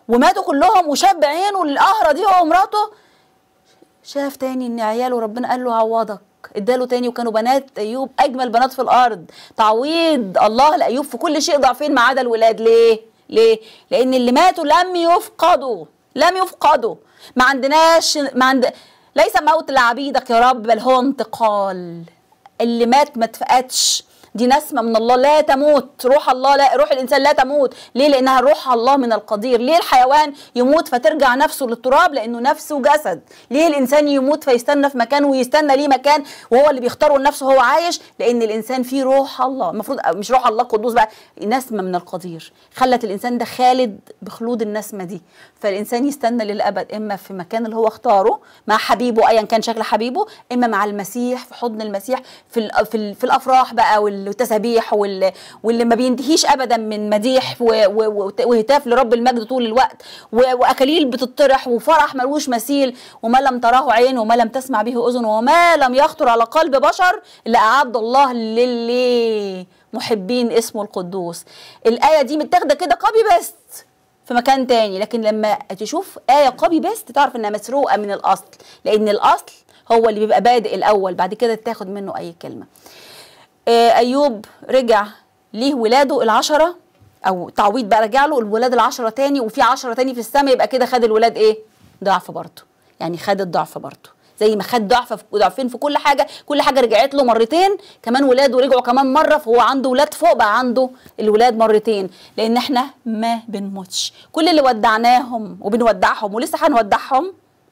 وماتوا كلهم وشاف بعينه القهره دي هو ومراته شاف تاني ان عياله ربنا قال له عوضك اداله تاني وكانوا بنات ايوب اجمل بنات في الارض تعويض الله لايوب في كل شيء ضعفين ما عدا الولاد ليه ليه لان اللي ماتوا لم يفقدوا لم يفقدوا ما عندناش ما عند ليس موت لعبيدك يا رب بل هو انتقال اللي مات ما اتفقدش دي نسمه من الله لا تموت روح الله لا روح الانسان لا تموت ليه لانها روح الله من القدير ليه الحيوان يموت فترجع نفسه للتراب لانه نفسه جسد ليه الانسان يموت فيستنى في مكان ويستنى ليه مكان وهو اللي بيختاره لنفسه هو عايش لان الانسان فيه روح الله المفروض مش روح الله قدوس بقى نسمه من القدير خلت الانسان ده خالد بخلود النسمه دي فالانسان يستنى للابد اما في مكان اللي هو اختاره مع حبيبه ايا كان شكل حبيبه اما مع المسيح في حضن المسيح في ال في, ال في الافراح بقى والتسابيح وال واللي ما بينتهيش ابدا من مديح و- و- وت- وهتاف لرب المجد طول الوقت و- واكاليل بتطرح وفرح ملوش مثيل وما لم تراه عين وما لم تسمع به اذن وما لم يخطر على قلب بشر اللي اعد الله للي محبين اسمه القدوس الايه دي متاخده كده كوبي بيست في مكان تاني لكن لما تشوف آية كوبي بيست تعرف إنها مسروقة من الأصل لأن الأصل هو اللي بيبقى بادئ الأول بعد كده تاخد منه أي كلمة آه، أيوب رجع ليه ولاده العشرة أو تعويض بقى رجع له الولاد العشرة تاني وفي عشرة تاني في السماء يبقى كده خد الولاد إيه ضعف برضه يعني خد الضعف برضه زي ما خد ضعف في ضعفين في كل حاجه كل حاجه رجعت له مرتين كمان ولاده رجعوا كمان مره فهو عنده ولاد فوق بقى عنده الولاد مرتين لان احنا ما بنموتش كل اللي ودعناهم وبنودعهم ولسه هنودعهم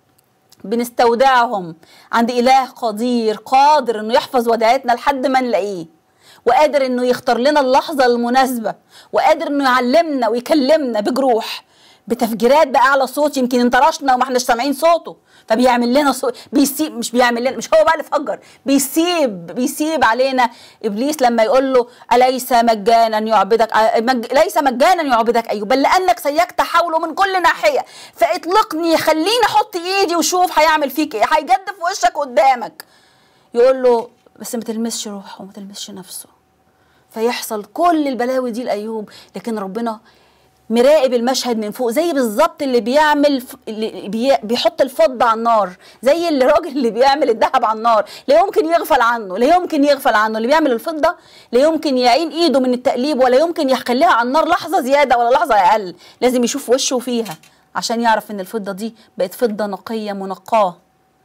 بنستودعهم عند اله قدير قادر انه يحفظ ودائعتنا لحد ما نلاقيه وقادر انه يختار لنا اللحظه المناسبه وقادر انه يعلمنا ويكلمنا بجروح بتفجيرات باعلى صوت يمكن انطرشنا وما احناش سامعين صوته فبيعمل لنا صوت بيسيب مش بيعمل لنا مش هو بقى اللي فجر بيسيب بيسيب علينا ابليس لما يقول له اليس مجانا يعبدك آه، مج... ليس مجانا يعبدك ايوب بل لانك سيكت حوله من كل ناحيه فاطلقني خليني احط ايدي وشوف هيعمل فيك ايه هيجدف في وشك قدامك يقول له بس ما تلمسش روحه وما تلمسش نفسه فيحصل كل البلاوي دي لايوب لكن ربنا مراقب المشهد من فوق زي بالظبط اللي بيعمل ف... اللي بي... بيحط الفضه على النار زي اللي الراجل اللي بيعمل الذهب على النار لا يمكن يغفل عنه لا يمكن يغفل عنه اللي بيعمل الفضه لا يمكن يعين ايده من التقليب ولا يمكن يخليها على النار لحظه زياده ولا لحظه اقل لازم يشوف وشه فيها عشان يعرف ان الفضه دي بقت فضه نقيه منقاه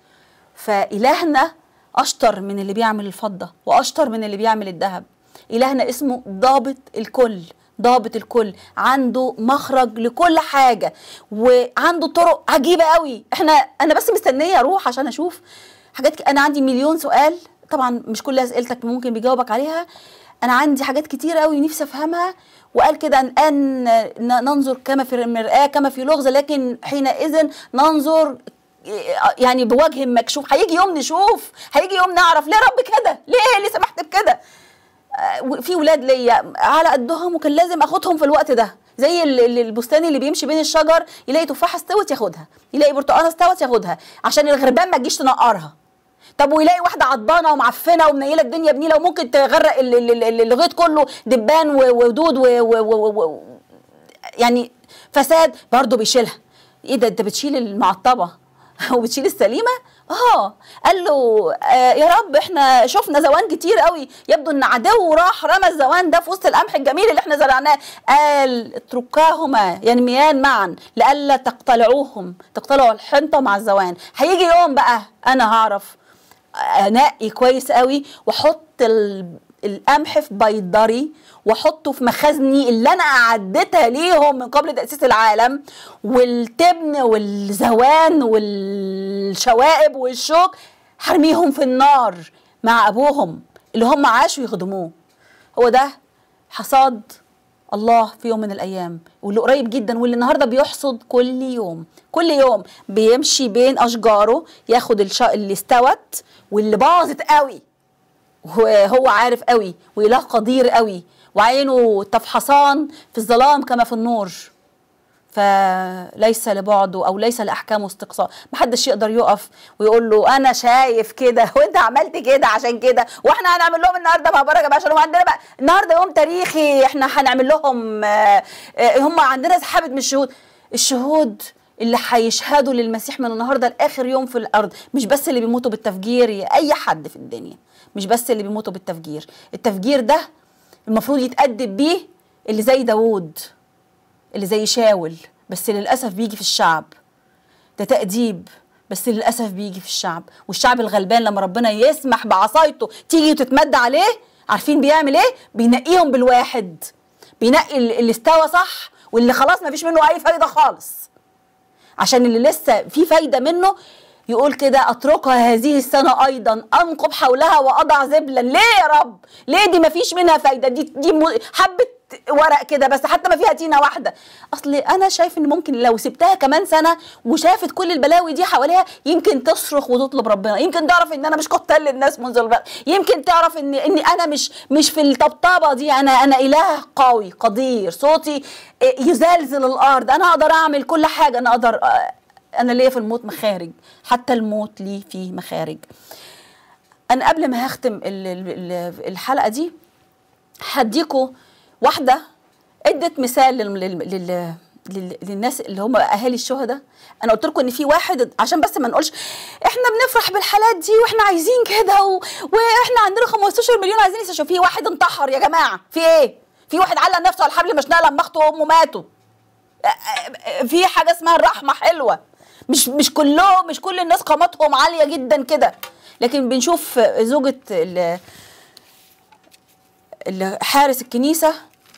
فإلهنا أشطر من اللي بيعمل الفضة وأشطر من اللي بيعمل الذهب إلهنا اسمه ضابط الكل ضابط الكل عنده مخرج لكل حاجة وعنده طرق عجيبة قوي احنا انا بس مستنية اروح عشان اشوف حاجات ك- انا عندي مليون سؤال طبعا مش كل اسئلتك ممكن بيجاوبك عليها انا عندي حاجات كتير قوي نفسي افهمها وقال كده ان أن ن- ننظر كما في المرآة كما في لغز لكن حينئذ ننظر يعني بوجه مكشوف هيجي يوم نشوف هيجي يوم نعرف ليه يا رب كده ليه ليه سمحت بكده آه، في ولاد ليا على قدهم وكان لازم اخدهم في الوقت ده زي ال- ال- البستان اللي بيمشي بين الشجر يلاقي تفاحه استوت ياخدها يلاقي برتقانه استوت ياخدها عشان الغربان ما تجيش تنقرها طب ويلاقي واحده عضبانه ومعفنه ومنيله الدنيا بنيله وممكن تغرق ال- ال- ال- الغيط كله دبان و- ودود و- و- و- و- يعني فساد برضه بيشيلها ايه ده انت بتشيل المعطبه وبتشيل السليمه اه قال له آه يا رب احنا شفنا زوان كتير قوي يبدو ان عدو راح رمى الزوان ده في وسط القمح الجميل اللي احنا زرعناه قال اتركاهما ينميان معا لئلا تقتلعوهم تقتلعوا الحنطه مع الزوان هيجي يوم بقى انا هعرف انقي كويس قوي واحط ال- القمح في بيضري واحطه في مخازني اللي انا اعدتها ليهم من قبل تاسيس العالم والتبن والزوان والشوائب والشوك هرميهم في النار مع ابوهم اللي هم عاشوا يخدموه هو ده حصاد الله في يوم من الايام واللي قريب جدا واللي النهارده بيحصد كل يوم كل يوم بيمشي بين اشجاره ياخد الش... اللي استوت واللي باظت قوي وهو عارف قوي واله قدير قوي وعينه تفحصان في الظلام كما في النور فليس لبعده او ليس لاحكامه استقصاء محدش يقدر يقف ويقول له انا شايف كده وانت عملت كده عشان كده واحنا هنعمل لهم النهارده مهبره بقى عشان هم عندنا بقى النهارده يوم تاريخي احنا هنعمل لهم آه، آه، هم عندنا سحابه من الشهود الشهود اللي هيشهدوا للمسيح من النهارده لاخر يوم في الارض مش بس اللي بيموتوا بالتفجير يا اي حد في الدنيا مش بس اللي بيموتوا بالتفجير التفجير ده المفروض يتأدب بيه اللي زي داوود اللي زي شاول بس للاسف بيجي في الشعب ده تأديب بس للاسف بيجي في الشعب والشعب الغلبان لما ربنا يسمح بعصايته تيجي وتتمد عليه عارفين بيعمل ايه بينقيهم بالواحد بينقي اللي استوى صح واللي خلاص ما فيش منه اي فايده خالص عشان اللي لسه في فايده منه يقول كده اتركها هذه السنه ايضا انقب حولها واضع زبلا ليه يا رب ليه دي ما فيش منها فايده دي دي حبه ورق كده بس حتى ما فيها تينه واحده اصل انا شايف ان ممكن لو سبتها كمان سنه وشافت كل البلاوي دي حواليها يمكن تصرخ وتطلب ربنا يمكن تعرف ان انا مش قتال للناس منذ البدء يمكن تعرف ان اني انا مش مش في الطبطبه دي انا انا اله قوي قدير صوتي يزلزل الارض انا اقدر اعمل كل حاجه انا اقدر انا ليا في الموت مخارج حتى الموت ليه فيه مخارج انا قبل ما هختم الحلقه دي هديكوا واحده ادت مثال لل... لل... لل... للناس اللي هم اهالي الشهداء انا قلت لكم ان في واحد عشان بس ما نقولش احنا بنفرح بالحالات دي واحنا عايزين كده و... واحنا عندنا 15 مليون عايزين يستشفوا في واحد انتحر يا جماعه في ايه في واحد علق نفسه على الحبل مشنقه لما اخته وامه ماتوا في حاجه اسمها الرحمه حلوه مش مش كلهم مش كل الناس قامتهم عاليه جدا كده لكن بنشوف زوجة حارس الكنيسة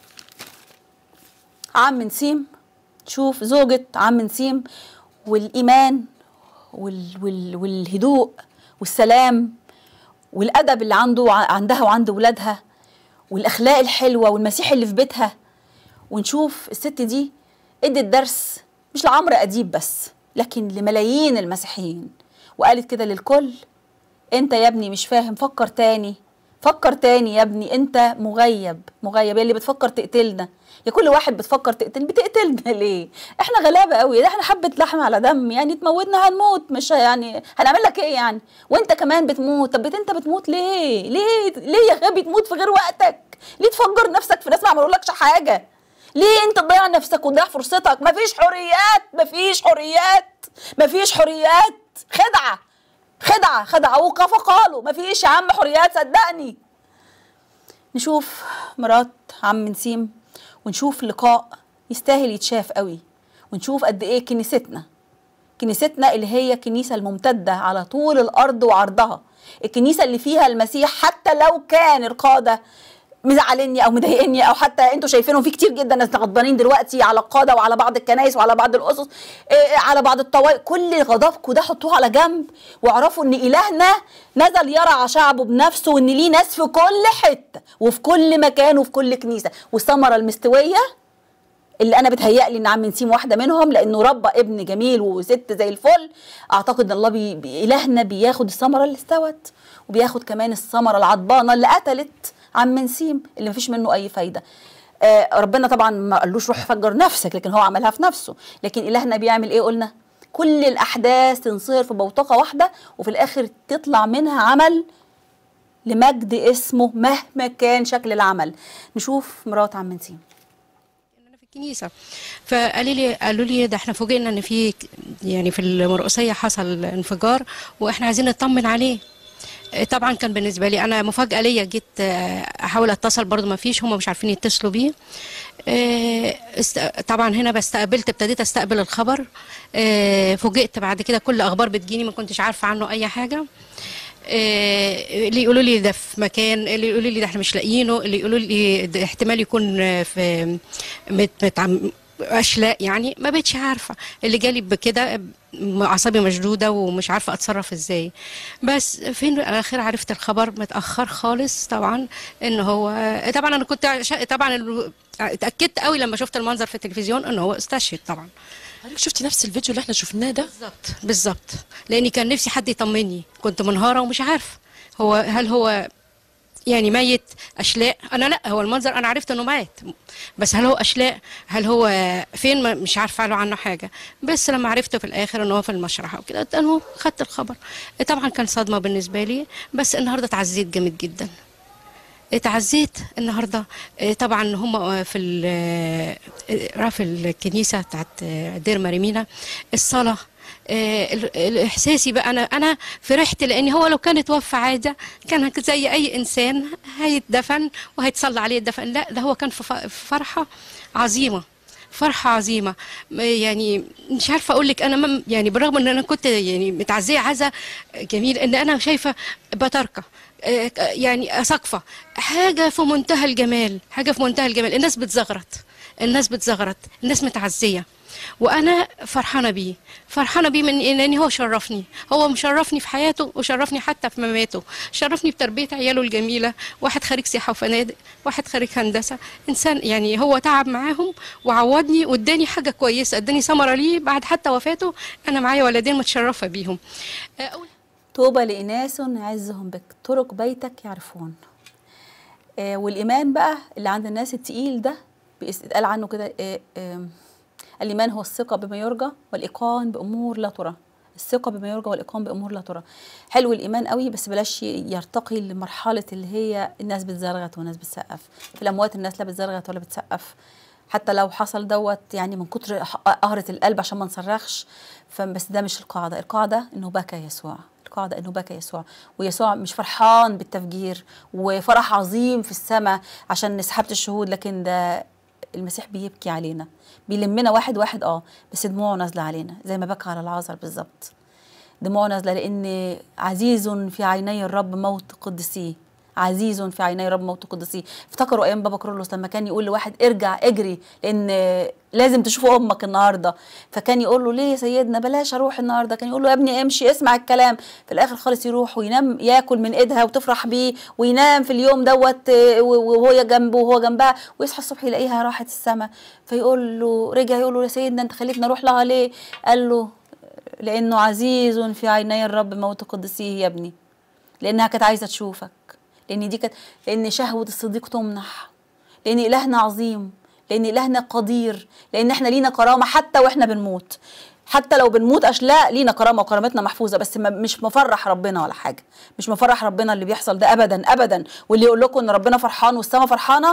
عم نسيم شوف زوجة عم نسيم والإيمان وال وال والهدوء والسلام والأدب اللي عنده عندها وعند ولادها والأخلاق الحلوة والمسيح اللي في بيتها ونشوف الست دي ادت درس مش لعمرو أديب بس لكن لملايين المسيحيين وقالت كده للكل انت يا ابني مش فاهم فكر تاني فكر تاني يا ابني انت مغيب مغيب يا اللي بتفكر تقتلنا يا كل واحد بتفكر تقتل بتقتلنا ليه احنا غلابه قوي ده احنا حبه لحم على دم يعني تموتنا هنموت مش يعني هنعمل لك ايه يعني وانت كمان بتموت طب انت بتموت ليه ليه ليه يا غبي تموت في غير وقتك ليه تفجر نفسك في ناس ما عملولكش حاجه ليه انت تضيع نفسك وتضيع فرصتك مفيش حريات مفيش حريات مفيش حريات خدعه خدعه خدعه وقف قالوا مفيش يا عم حريات صدقني نشوف مرات عم نسيم ونشوف لقاء يستاهل يتشاف قوي ونشوف قد ايه كنيستنا كنيستنا اللي هي كنيسه الممتده على طول الارض وعرضها الكنيسه اللي فيها المسيح حتى لو كان القاده مزعلني او مضايقني او حتى انتوا شايفينهم في كتير جدا ناس غضبانين دلوقتي على القاده وعلى بعض الكنائس وعلى بعض الاسس إيه على بعض الطوائف كل غضبكم ده حطوه على جنب واعرفوا ان الهنا نزل يرعى شعبه بنفسه وان ليه ناس في كل حته وفي كل مكان وفي كل كنيسه والثمره المستويه اللي انا بتهيألي ان عم نسيم واحده منهم لانه ربى ابن جميل وست زي الفل اعتقد ان الله بي... بي... الهنا بياخد الثمره اللي استوت وبياخد كمان الثمره العضبانه اللي قتلت عم نسيم اللي مفيش منه اي فايده آه ربنا طبعا ما قالوش روح فجر نفسك لكن هو عملها في نفسه لكن الهنا بيعمل ايه قلنا كل الاحداث تنصهر في بوتقه واحده وفي الاخر تطلع منها عمل لمجد اسمه مهما كان شكل العمل نشوف مرات عم نسيم الكنيسه فقالوا لي قالوا لي ده احنا فوجئنا ان في يعني في المرقسيه حصل انفجار واحنا عايزين نطمن عليه طبعا كان بالنسبه لي انا مفاجاه ليا جيت احاول اتصل برضو ما فيش هم مش عارفين يتصلوا بيه طبعا هنا بستقبلت ابتديت استقبل الخبر فوجئت بعد كده كل اخبار بتجيني ما كنتش عارفه عنه اي حاجه اللي يقولوا لي ده في مكان اللي يقولوا لي ده احنا مش لاقيينه اللي يقولوا لي ده احتمال يكون في مت مت اشلاء يعني ما بقتش عارفه اللي جالي بكده اعصابي مشدوده ومش عارفه اتصرف ازاي بس فين الاخير عرفت الخبر متاخر خالص طبعا ان هو طبعا انا كنت طبعا اتاكدت قوي لما شفت المنظر في التلفزيون ان هو استشهد طبعا حضرتك شفتي نفس الفيديو اللي احنا شفناه ده بالظبط بالظبط لاني كان نفسي حد يطمني كنت منهاره ومش عارفه هو هل هو يعني ميت اشلاء انا لا هو المنظر انا عرفت انه مات بس هل هو اشلاء هل هو فين مش عارفه له عنه حاجه بس لما عرفت في الاخر ان هو في المشرحه وكده انا خدت الخبر طبعا كان صدمه بالنسبه لي بس النهارده اتعزيت جامد جدا اتعزيت النهارده آه، طبعا هم في ال- آه، راح في الكنيسه بتاعت آه، دير مريمينا الصلاه آه، ال- ال- احساسي بقى انا انا فرحت لان هو لو كان اتوفى عاده كان زي اي انسان هيتدفن وهيتصلى عليه الدفن لا ده هو كان في ف- في فرحه عظيمه فرحة عظيمة م- يعني مش عارفة أقول لك أنا مم يعني بالرغم إن أنا كنت يعني متعزية عزا جميل إن أنا شايفة بتركة آه، ك- يعني سقفة حاجة في منتهى الجمال حاجة في منتهى الجمال الناس بتزغرط الناس بتزغرط الناس متعزية وانا فرحانه بيه فرحانه بيه من لان هو شرفني هو مشرفني في حياته وشرفني حتى في مماته شرفني بتربيه عياله الجميله واحد خريج سياحه وفنادق واحد خريج هندسه انسان يعني هو تعب معاهم وعوضني واداني حاجه كويسه اداني ثمره ليه بعد حتى وفاته انا معايا ولدين متشرفه بيهم آه، أول طوبى لإناس عزهم بك طرق بيتك يعرفون آه والإيمان بقى اللي عند الناس التقيل ده بيتقال عنه كده آه آه الإيمان هو الثقة بما يرجى والإيقان بأمور لا ترى الثقة بما يرجى والإيقان بأمور لا ترى حلو الإيمان قوي بس بلاش يرتقي لمرحلة اللي هي الناس بتزرغت والناس بتسقف في الأموات الناس لا بتزرغت ولا بتسقف حتى لو حصل دوت يعني من كتر قهرة القلب عشان ما نصرخش فبس ده مش القاعدة القاعدة إنه بكى يسوع القاعدة إنه بكى يسوع ويسوع مش فرحان بالتفجير وفرح عظيم في السماء عشان سحابة الشهود لكن ده المسيح بيبكي علينا بيلمنا واحد واحد اه بس دموعه نازلة علينا زي ما بكى على العذر بالظبط دموعه نازلة لأن عزيز في عيني الرب موت قدسيه عزيز في عيني الرب موت قدسيه افتكروا ايام بابا كرولوس لما كان يقول لواحد ارجع اجري لان لازم تشوف امك النهارده فكان يقول له ليه يا سيدنا بلاش اروح النهارده كان يقول له يا ابني امشي اسمع الكلام في الاخر خالص يروح وينام ياكل من ايدها وتفرح بيه وينام في اليوم دوت آه، وهو جنبه وهو جنبها ويصحى الصبح يلاقيها راحت السما فيقول له رجع يقول له يا سيدنا انت خليتني اروح لها ليه قال له لانه عزيز في عيني الرب موت قدسيه يا ابني لانها كانت عايزه تشوفك لان دي كانت لان شهوه الصديق تمنح لان الهنا عظيم لان الهنا قدير لان احنا لينا كرامه حتى واحنا بنموت حتى لو بنموت اشلاء لينا كرامه وكرامتنا محفوظه بس ما مش مفرح ربنا ولا حاجه مش مفرح ربنا اللي بيحصل ده ابدا ابدا واللي يقول لكم ان ربنا فرحان والسما فرحانه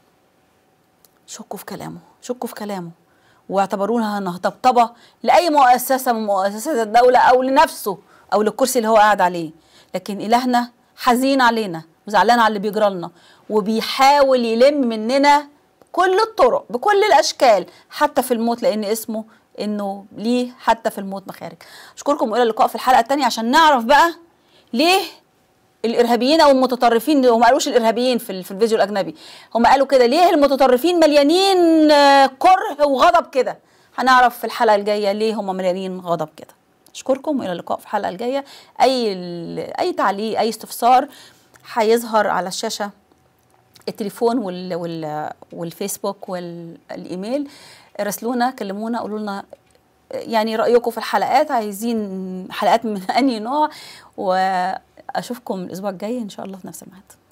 شكوا في كلامه شكوا في كلامه واعتبروها انها طبطبه لاي مؤسسه من مؤسسات الدوله او لنفسه او للكرسي اللي هو قاعد عليه لكن الهنا حزين علينا وزعلان على اللي بيجرى لنا وبيحاول يلم مننا كل الطرق بكل الاشكال حتى في الموت لان اسمه انه ليه حتى في الموت مخارج اشكركم والى اللقاء في الحلقه الثانيه عشان نعرف بقى ليه الارهابيين او المتطرفين هم ما قالوش الارهابيين في, ال- في الفيديو الاجنبي هم قالوا كده ليه المتطرفين مليانين آه، كره وغضب كده هنعرف في الحلقه الجايه ليه هم مليانين غضب كده اشكركم والى اللقاء في الحلقه الجايه اي ال- اي تعليق اي استفسار هيظهر على الشاشه التليفون وال وال والفيسبوك والايميل راسلونا كلمونا قولوا لنا يعني رايكم في الحلقات عايزين حلقات من انهي نوع واشوفكم الاسبوع الجاي ان شاء الله في نفس الميعاد